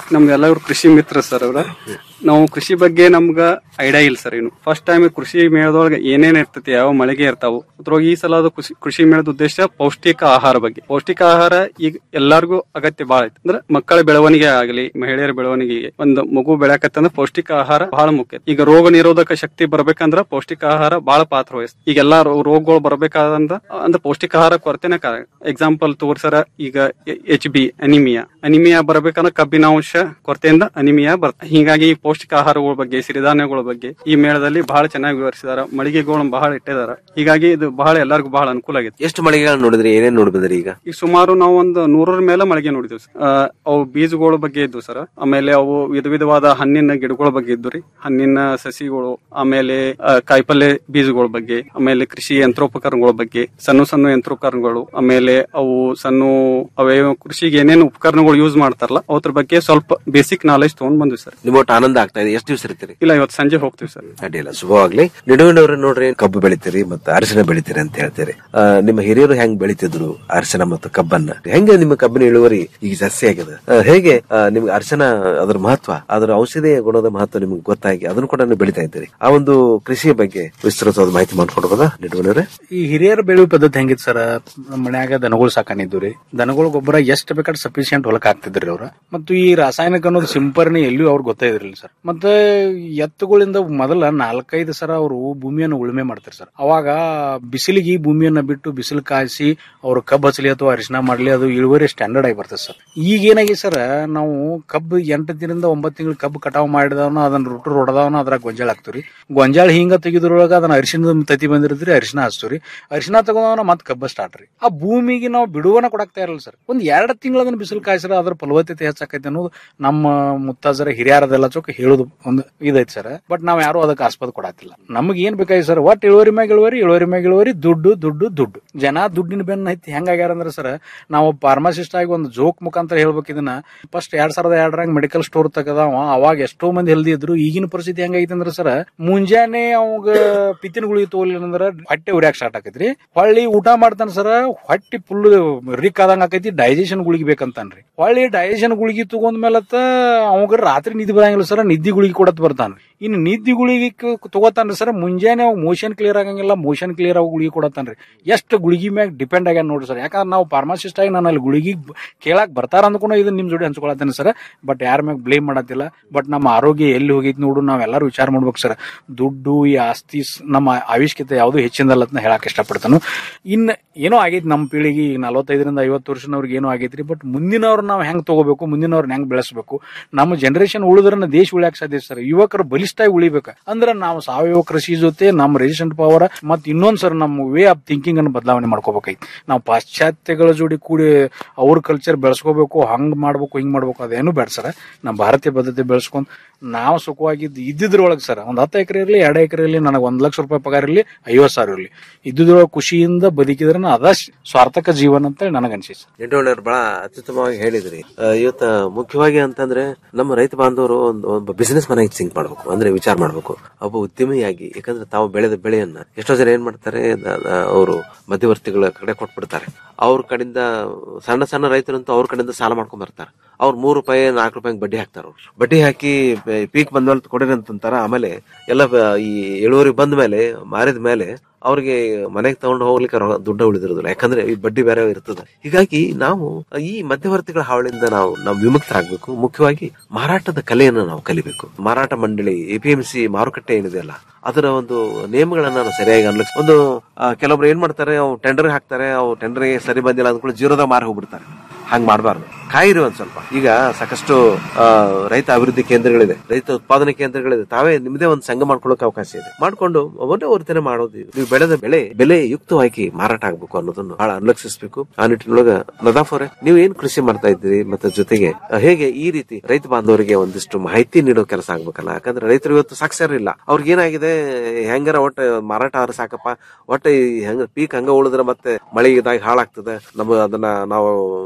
ನಮ್ಗೆಲ್ಲರೂ ಕೃಷಿ ಮಿತ್ರ ಸರ್ ಅವ್ರ ನಾವು ಕೃಷಿ ಬಗ್ಗೆ ನಮ್ಗ ಐಡಿಯಾ ಇಲ್ಲ ಸರ್ ಇನ್ನು ಫಸ್ಟ್ ಟೈಮ್ ಕೃಷಿ ಮೇಳದೊಳಗೆ ಏನೇನ್ ಇರ್ತೈತಿ ಯಾವ ಮಳೆಗೆ ಇರ್ತಾವು ಅದ್ರೊಳಗೆ ಈ ಸಲ ಅದು ಕೃಷಿ ಕೃಷಿ ಮೇಳದ ಉದ್ದೇಶ ಪೌಷ್ಟಿಕ ಆಹಾರ ಬಗ್ಗೆ ಪೌಷ್ಟಿಕ ಆಹಾರ ಈಗ ಎಲ್ಲಾರ್ಗೂ ಅಗತ್ಯ ಬಹಳ ಐತಿ ಅಂದ್ರೆ ಮಕ್ಕಳ ಬೆಳವಣಿಗೆ ಆಗಲಿ ಮಹಿಳೆಯರ ಬೆಳವಣಿಗೆಗೆ ಒಂದು ಮಗು ಬೆಳಕತ್ತಂದ್ರೆ ಪೌಷ್ಟಿಕ ಆಹಾರ ಬಹಳ ಮುಖ್ಯ ಈಗ ರೋಗ ನಿರೋಧಕ ಶಕ್ತಿ ಬರ್ಬೇಕಂದ್ರ ಪೌಷ್ಟಿಕ ಆಹಾರ ಬಹಳ ಪಾತ್ರ ವಹಿಸ್ ಈಗ ಎಲ್ಲಾ ರೋ- ರೋಗಗಳು ಬರ್ಬೇಕಾದಂದ್ರ ಅಂದ್ರೆ ಪೌಷ್ಟಿಕ ಆಹಾರ ಕೊರತೆನೆ ಕಾರಣ ಎಕ್ಸಾಂಪಲ್ ತೋರ್ಸರ ಈಗ ಎಚ್ ಬಿ ಅನಿಮಿಯಾ ಅನಿಮಿಯಾ ಬರ್ಬೇಕಂದ್ರೆ ಕಬ್ಬಿನಾಂಶ ಕೊರತೆಯಿಂದ ಅನಿಮಿಯಾ ಬರ್ ಹೀಗಾಗಿ ಈ ಪೌಷ್ಟಿಕ ಆಹಾರಗಳ ಬಗ್ಗೆ ಸಿರಿಧಾನ್ಯಗಳ ಬಗ್ಗೆ ಈ ಮೇಳದಲ್ಲಿ ಬಹಳ ಚೆನ್ನಾಗಿ ವಿವರಿಸಿದಾರ ಮಳಿಗೆಗಳು ಬಹಳ ಇಟ್ಟಿದಾರ ಹೀಗಾಗಿ ಇದು ಬಹಳ ಎಲ್ಲರಿಗೂ ಬಹಳ ಅನುಕೂಲ ಆಗೈತಿ ಎಷ್ಟು ಮಳಿಗೆಗಳನ್ನ ನೋಡಿದ್ರಿ ಏನೇನ್ ನೋಡಿ ಬಂದ್ರಿ ಈಗ ಈಗ ಸುಮಾರು ನಾವು ಒಂದು ನೂರರ ಮೇಲೆ ಮಳಿಗೆ ನೋಡಿದ್ವಿ ಸರ್ ಆ, ಅವು ಬೀಜಗಳ ಬಗ್ಗೆ ಇದ್ವು ಸರ್ ಆಮೇಲೆ ಅವು ವಿಧ ವಿಧವಾದ ಹಣ್ಣಿನ ಗಿಡಗಳ ಬಗ್ಗೆ ಇದ್ವು ರೀ ಹಣ್ಣಿನ ಸಸಿಗಳು ಆಮೇಲೆ ಆ, ಕಾಯಿಪಲ್ಯ ಬೀಜಗಳ ಬಗ್ಗೆ ಆಮೇಲೆ ಕೃಷಿ ಯಂತ್ರೋಪಕರಣಗಳ ಬಗ್ಗೆ ಸಣ್ಣ ಸಣ್ಣ ಯಂತ್ರೋಪಕರಣಗಳು ಆಮೇಲೆ ಅವು ಸಣ್ಣ ಅವೇ ಕೃಷಿಗೆ ಏನೇನು ಉಪಕರಣಗಳು ಯೂಸ್ ಮಾಡ್ತಾರಲ್ಲ ಅದ್ರ ಬಗ್ಗೆ ಸ್ವಲ್ಪ ಬೇಸಿಕ್ ನಾಲೆಜ್ ತಗೊಂಡ್ ಬಂದ್ವಿ ಸರ್ ನಿಮ್ಮ ಒಟ್ಟು ಆನಂದ ಆಗ್ತಾ ಇದೆ ಎಷ್ಟು ದಿವಸ ಇರ್ತೀರಿ ಇಲ್ಲ ಇವತ್ತು ಸಂಜೆ ಹೋಗ್ತೀವಿ ಸರ್ ಅಡ್ಡಿಲ್ಲ ಶುಭವಾಗ್ಲಿ ನಿಡುವಿನವ್ರ ನೋಡ್ರಿ ಕಬ್ಬು ಬೆಳಿತೀರಿ ಮತ್ತೆ ಅರಿಶಿನ ಬೆಳಿತೀರಿ ಅಂತ ಹೇಳ್ತೀರಿ ಆ, ನಿಮ್ಮ ಹಿರಿಯರು ಹೆಂಗ್ ಬೆಳಿತಿದ್ರು ಅರಿಶಿನ ಮತ್ತು ಕಬ್ಬನ್ನ ಹೆಂಗೆ ನಿಮ್ಮ ಕಬ್ಬಿನ ಇಳುವರಿ ಈಗ ಜಾಸ್ತಿ ಆಗಿದೆ ಆ, ಹೇಗೆ ಆ, ನಿಮ್ಗೆ ಅರಿಶಿನ ಅದ್ರ ಮಹತ್ವ ಅದರ ಔಷಧೀಯ ಗುಣದ ಮಹತ್ವ ನಿಮ್ಗೆ ಗೊತ್ತಾಗಿ ಅದನ್ನು ಕೂಡ ನೀವು ಬೆಳಿತಾ ಇದ್ದೀರಿ ಆ ಒಂದು ಕೃಷಿಯ ಬಗ್ಗೆ ವಿಸ್ತೃತವಾದ ಮಾಹಿತಿ ಮಾಡ್ಕೊಡ್ಬೋದಾ ನಿಡುವನವ್ರೆ ಈ ಹಿರಿಯರ ಬೆಳೆಯುವ ಪದ್ಧತಿ ಹೆಂಗಿತ್ತು ಸರ್ ನಮ್ಮ ಮನ್ಯಾಗ ದನಗಳು ಸಾಕಾನಿದ್ದು ರೀ ದನಗಳ ಗೊಬ್ಬರ ಎಷ್ಟು ಬೇಕಾದ್ರೆ ಸಫಿಶಿಯಂಟ್ ಹೊಲಕ್ ಹಾಕ್ತಿದ್ರಿ ಅವ್ರ ಮತ್ತು ಈ ರಾಸಾಯನಿಕ ಅನ್ನೋದು ಸಿಂಪರಣೆ ಎಲ್ಲಿಯೂ ಅವ್ರಿಗೆ ಗೊತ್ತೇ ಇದ್ರಿಲ್ಲ ಸರ್ ಮತ್ತೆ ಎತ್ತುಗಳಿಂದ ಮೊದಲ ನಾಲ್ಕೈದು ಸರ ಅವರು ಭೂಮಿಯನ್ನು ಉಳುಮೆ ಮಾಡ್ತಾರೆ ಸರ್ ಅವಾಗ ಬಿಸಿಲಿಗೆ ಈ ಭೂಮಿಯನ್ನ ಬಿಟ್ಟು ಬಿಸಿಲು ಕಾಯಿಸಿ ಅವ್ರು ಕಬ್ಬು ಹಚ್ಚಲಿ ಅಥವಾ ಅರಿಶಿನ ಮಾಡ್ಲಿ ಅದು ಇಳುವರಿ ಸ್ಟ್ಯಾಂಡರ್ಡ್ ಆಗಿ ಬರ್ತದೆ ಸರ್ ಈಗ ಏನಾಗಿದೆ ಸರ್ ನಾವು ಕಬ್ಬು ಎಂಟು ದಿನದಿಂದ ಒಂಬತ್ತು ತಿಂಗಳು ಕಬ್ಬು ಕಟಾವ್ ಮಾಡಿದವನ ಅದನ್ನ ರುಟ್ರು ಹೊಡೆದವನ ಅದ್ರಾಗ ಗೊಂಜಾಳ ಹಾಕ್ತಿವ್ರಿ ಗೊಂಜಾಳ ಹಿಂಗ ತೆಗೆದ್ರೊಳಗ ಅದನ್ನ ಅರಿಶಿನದ ತತಿ ಬಂದಿರ್ತೀರಿ ಅರಿಶಿನ ಹಚ್ತೀವ್ರಿ ಅರಿಶಿನ ತಗೊಂಡವನ ಮತ್ತೆ ಕಬ್ಬ ಸ್ಟಾರ್ಟ್ ರೀ ಆ ಭೂಮಿಗೆ ನಾವು ಬಿಡುವನ ಕೊಡಾಕ್ತಾ ಇರಲ್ಲ ಸರ್ ಒಂದ್ ಎರಡು ತಿಂಗಳ ಅದನ್ನ ಬಿಸಿಲು ಕಾಯಿಸ್ರ ಅದ್ರ ಫಲವತ್ತತೆ ಹೆಚ್ಚಾಕೈತೆ ಅನ್ನೋದು ನಮ್ಮ ಮುತ್ತಾಜರ ಹಿರಿಯರದೆಲ್ಲ ಚೊಕ್ಕ ಹೇಳೋದು ಒಂದು ಇದೈತಿ ಸರ್ ಬಟ್ ನಾವ್ ಯಾರು ಅದಕ್ಕೆ ಆಸ್ಪದ ಕೊಡಾತಿಲ್ಲ ನಮ್ಗೆ ಏನ್ ಬೇಕಾಗಿ ಸರ್ ಒಟ್ ಇಳುವರಿ ಮ್ಯಾಗ ಇಳುವರಿ ಇಳುವರಿ ಮ್ಯಾಗ ಇಳುವರಿ ದುಡ್ಡು ದುಡ್ಡು ದುಡ್ಡು ಜನ ದುಡ್ಡಿನ ಬೆನ್ನ ಐತಿ ಹೆಂಗಾಗ್ಯಾರ ಅಂದ್ರೆ ಸರ್ ನಾವು ಫಾರ್ಮಸಿಸ್ಟ್ ಆಗಿ ಒಂದು ಜೋಕ್ ಮುಖಾಂತರ ಹೇಳ್ಬೇಕು ಇದನ್ನ ಫಸ್ಟ್ ಎರಡ್ ಸಾವಿರದ ಎರಡರಾಗ ಮೆಡಿಕಲ್ ಸ್ಟೋರ್ ತಗದವ ಅವಾಗ ಎಷ್ಟೋ ಮಂದಿ ಹೆಲ್ದಿ ಇದ್ರು ಈಗಿನ ಪರಿಸ್ಥಿತಿ ಹೆಂಗೈತಿ ಅಂದ್ರೆ ಸರ್ ಮುಂಜಾನೆ ಅವಾಗ ಪಿತ್ತಿನ ಗುಳಿಗೆ ತಗೊಲಿಲ್ಲ ಅಂದ್ರೆ ಹೊಟ್ಟೆ ಉರಿಯಾಕ ಸ್ಟಾರ್ಟ್ ಆಕೈತ್ರಿ ಹೊಳ್ಳಿ ಊಟ ಮಾಡ್ತಾನ ಸರ್ ಹೊಟ್ಟಿ ಫುಲ್ ರಿಕ್ ಆದಂಗ ಆಕೈತಿ ಡೈಜೆಷನ್ ಗುಳಿಗೆ ಬೇಕಂತಾನ್ರಿ ಹೊಳ್ಳಿ ಡೈಜೆಷನ್ ಗುಳಿಗೆ ತಗೊಂಡ್ ಮೇಲತ್ತ ಅವಾಗ ರಾತ್ರಿ ನಿದ್ದೆ ಬರಂಗಿಲ್ಲ ಸರ್ ನಿದ್ದೆ ಗುಳಿಗೆ ಕೊಡತ್ ಬರ್ತಾನ ಇನ್ನು ನಿದ್ದೆ ಗುಳಿಗೆ ಕ- ತಗೋತಾನ್ರಿ ಸರ್ ಮುಂಜಾನೆ ಅವ್ ಮೋಷನ್ ಕ್ಲಿಯರ್ ಆಗಂಗಿಲ್ಲ ಮೋಷನ್ ಕ್ಲಿಯರ್ ಆಗಿ ಗುಳಿಗೆ ಕೊಡತಾನ್ರಿ ಎಷ್ಟು ಗುಳಿಗೆ ಮ್ಯಾಗ ಡಿಪೆಂಡ್ ಆಗ್ಯಾನ ನೋಡ್ರಿ ಸರ್ ಯಾಕಂದ್ರೆ ನಾವು ಫಾರ್ಮಸಿಸ್ಟ್ ಆಗಿ ನಾನು ಅಲ್ಲಿ ಗುಳಿಗೆ ಕೇಳಾಕ್ ಬರ್ತಾರ ಅಂದ್ಕೊಂಡು ಇದನ್ನ ನಿಮ್ ಜೋಡಿ ಹಂಚ್ಕೊಳತ್ತೇನೆ ಸರ್ ಬಟ್ ಯಾರ ಮ್ಯಾಗ ಬ್ಲೇಮ್ ಮಾಡತ್ತಿಲ್ಲ ಬಟ್ ನಮ್ಮ ಆರೋಗ್ಯ ಎಲ್ಲಿ ಹೋಗೈತಿ ನೋಡು ನಾವೆಲ್ಲರೂ ವಿಚಾರ ಮಾಡ್ಬೇಕು ಸರ್ ದುಡ್ಡು ಈ ಆಸ್ತಿ ಸ್- ನಮ್ಮ ಆವಿಷ್ಕತೆ ಯಾವುದು ಹೆಚ್ಚಿಂದಲ್ಲ ಅಂತ ಹೇಳಕ್ ಇಷ್ಟಪಡ್ತಾನು ಇನ್ನ ಏನೋ ಆಗೈತಿ ನಮ್ಮ ಪೀಳಿಗೆ ಈಗ ನಲವತ್ತೈದರಿಂದ ಐವತ್ತು ವರ್ಷನವ್ರಿಗೆ ಏನೋ ಆಗೈತ್ರಿ ಬಟ್ ಮುಂದಿನವ್ರು ನಾವು ಹೆಂಗ್ ತಗೋಬೇಕು ಮುಂದಿನವ್ರನ್ನ ಹೆಂಗ್ ಬೆಳೆಸಬೇಕು ನಮ್ಮ ಜನರೇಷನ್ ಉಳಿದ್ರನ್ನ ದೇಶ ಉಳಿಯಾಕ ಸಾಧ್ಯ ಸರ್ ಯುವಕರು ಬಲಿಷ್ಠಾಗಿ ಉಳಿಬೇಕು ಅಂದ್ರೆ ನಾವು ಸಾವಯವ ಕೃಷಿ ಜೊತೆ ನಮ್ಮ ರೆಸಿಸ್ಟೆಂಟ್ ಪವರ್ ಮತ್ ಇನ್ನೊಂದ್ ಸರ್ ನಮ್ಮ ವೇ ಆಫ್ ಥಿಂಕಿಂಗ್ ಅನ್ನು ಬದಲಾವಣೆ ಮಾಡ್ಕೋಬೇಕೈತಿ ನಾವು ಪಾಶ್ಚಾತ್ಯಗಳ ಜೋಡಿ ಕೂಡಿ ಅವ್ರ ಕಲ್ಚರ್ ಬೆಳೆಸ್ಕೋಬೇಕು ಹಂಗ್ ಮಾಡ್ಬೇಕು ಹಿಂಗ್ ಮಾಡ್ಬೇಕು ಅದೇನು ಬೇಡ ಸರ್ ನಮ್ಮ ಭಾರತೀಯ ಪದ್ಧತಿ ಬೆಳೆಸ್ಕೊಂಡ್ ನಾವು ಸುಖವಾಗಿದ್ದು ಇದ್ದಿದ್ರೊಳಗೆ ಸರ್ ಒಂದ್ ಹತ್ತು ಎಕರೆ ಇರಲಿ ಎರಡು ಎಕರೆ ಇರಲಿ ನನಗೆ ಒಂದ್ ಲಕ್ಷ ರೂಪಾಯಿ ಪಗಾರ ಇರಲಿ ಐವತ್ತು ಸಾವಿರ ಇರಲಿ ಇದ್ದಿದ್ರೊಳಗೆ ಖುಷಿಯಿಂದ ಬದುಕಿದ್ರೆ ಅದ ಸ್ವಾರ್ಥಕ ಜೀವನ ಅಂತ ನನಗೆ ಅನ್ಸಿತ್ತು ನಿಡುವನವ್ರು ಬಹಳ ಅತ್ಯುತ್ತಮವಾಗಿ ಹೇಳಿದ್ರಿ ಆ, ಇವತ್ತ ಮುಖ್ಯವಾಗಿ ಅಂತಂದ್ರೆ ನಮ್ಮ ರೈತ ಬಾಂಧವರು ಒಂದು ಒಬ್ಬ ಬಿಸಿನೆಸ್ ಮನೆಗೆ ಥಿಂಕ್ ಮಾಡ್ಬೇಕು ಅಂದ್ರೆ ವಿಚಾರ ಮಾಡ್ಬೇಕು ಒಬ್ಬ ಉದ್ಯಮಿಯಾಗಿ ಯಾಕಂದ್ರೆ ತಾವು ಬೆಳೆದ ಬೆಳೆಯನ್ನ ಎಷ್ಟೋ ಜನ ಏನ್ ಮಾಡ್ತಾರೆ ಅವರು ಮಧ್ಯವರ್ತಿಗಳ ಕಡೆ ಕೊಟ್ಬಿಡ್ತಾರೆ ಅವ್ರ ಕಡೆಯಿಂದ ಸಣ್ಣ ಸಣ್ಣ ರೈತರಂತೂ ಅವ್ರ ಕಡೆಯಿಂದ ಸಾಲ ಮಾಡ್ಕೊಂಡ್ ಬರ್ತಾರೆ ಅವ್ರು ಮೂರು ರೂಪಾಯಿ ನಾಲ್ಕು ರೂಪಾಯಿ ಬಡ್ಡಿ ಹಾಕ್ತಾರ ಅವ್ರು ಬಡ್ಡಿ ಹಾಕಿ ಪೀಕ್ ಬಂದ್ಮೇಲೆ ಕೊಡಿರಿ ಅಂತಂತಾರ ಆಮೇಲೆ ಎಲ್ಲ ಬ- ಈ ಇಳುವರಿ ಬಂದ ಮೇಲೆ ಮಾರಿದ ಮೇಲೆ ಅವ್ರಿಗೆ ಮನೆಗೆ ತಗೊಂಡು ಹೋಗ್ಲಿಕ್ಕೆ ರೊ- ದುಡ್ಡು ಉಳಿದಿರೋದಿಲ್ಲ ಯಾಕಂದ್ರೆ ಈ ಬಡ್ಡಿ ಬೇರೆ ಇರ್ತದೆ ಹೀಗಾಗಿ ನಾವು ಈ ಮಧ್ಯವರ್ತಿಗಳ ಹಾವಳಿಯಿಂದ ನಾವು ನಾವು ವಿಮುಕ್ತರಾಗಬೇಕು ಮುಖ್ಯವಾಗಿ ಮಾರಾಟದ ಕಲೆಯನ್ನು ನಾವು ಕಲಿಬೇಕು ಮಾರಾಟ ಮಂಡಳಿ ಎಪಿಎಂಸಿ ಮಾರುಕಟ್ಟೆ ಏನಿದೆಯಲ್ಲ ಅದರ ಒಂದು ನಿಯಮಗಳನ್ನ ನಾವು ಸರಿಯಾಗಿ ಅನ್ಲಿಸ್ ಒಂದು ಆ, ಕೆಲವೊಬ್ರು ಏನ್ ಮಾಡ್ತಾರೆ ಅವು ಟೆಂಡರ್ ಹಾಕ್ತಾರೆ ಅವು ಟೆಂಡರ್ಗೆ ಸರಿ ಬಂದಿಲ್ಲ ಅಂದ್ಕೊಂಡು ಜೀರೋದಾಗ ಮಾರಿ ಹೋಗ್ಬಿಡ್ತಾರೆ ಹಂಗ್ ಮಾಡಬಾರ್ದು ಕಾಯಿರಿ ಒಂದ್ ಸ್ವಲ್ಪ ಈಗ ಸಾಕಷ್ಟು ಆ, ರೈತ ಅಭಿವೃದ್ಧಿ ಕೇಂದ್ರಗಳಿದೆ ರೈತ ಉತ್ಪಾದನೆ ಕೇಂದ್ರಗಳಿದೆ ತಾವೇ ನಿಮ್ಮದೇ ಒಂದು ಸಂಘ ಮಾಡ್ಕೊಳ್ಳೋಕೆ ಅವಕಾಶ ಇದೆ ಮಾಡ್ಕೊಂಡು ಒಂದೇ ವರ್ತನೆ ಮಾಡೋದು ನೀವು ಬೆಳೆದ ಬೆಳೆ ಬೆಲೆ ಯುಕ್ತವಾಗಿ ಮಾರಾಟ ಆಗ್ಬೇಕು ಅನ್ನೋದನ್ನು ಬಹಳ ಅನುಲಕ್ಷಿಸಬೇಕು ಆ ನಿಟ್ಟಿನೊಳಗ ನದಾಫ್ ಅವರೇ ನೀವು ಏನ್ ಕೃಷಿ ಮಾಡ್ತಾ ಇದ್ದೀರಿ ಮತ್ತೆ ಜೊತೆಗೆ ಆ, ಹೇಗೆ ಈ ರೀತಿ ರೈತ ಬಾಂಧವರಿಗೆ ಒಂದಿಷ್ಟು ಮಾಹಿತಿ ನೀಡೋ ಕೆಲಸ ಆಗ್ಬೇಕಲ್ಲ ಯಾಕಂದ್ರೆ ರೈತರು ಇವತ್ತು ಸಾಕ್ಷರ ಇಲ್ಲ ಅವ್ರಿಗೆ ಏನಾಗಿದೆ ಹೆಂಗಾರ ಒಟ್ಟ ಮಾರಾಟ ಆದ್ರೆ ಸಾಕಪ್ಪ ಒಟ್ಟ ಈ ಹೆಂಗ ಪೀಕ್ ಹಂಗ ಉಳಿದ್ರೆ ಮತ್ತೆ ಮಳೆ ಇದಾಗ ಹಾಳಾಗ್ತದೆ ನಮ್ಮ ಅದನ್ನ ನಾವು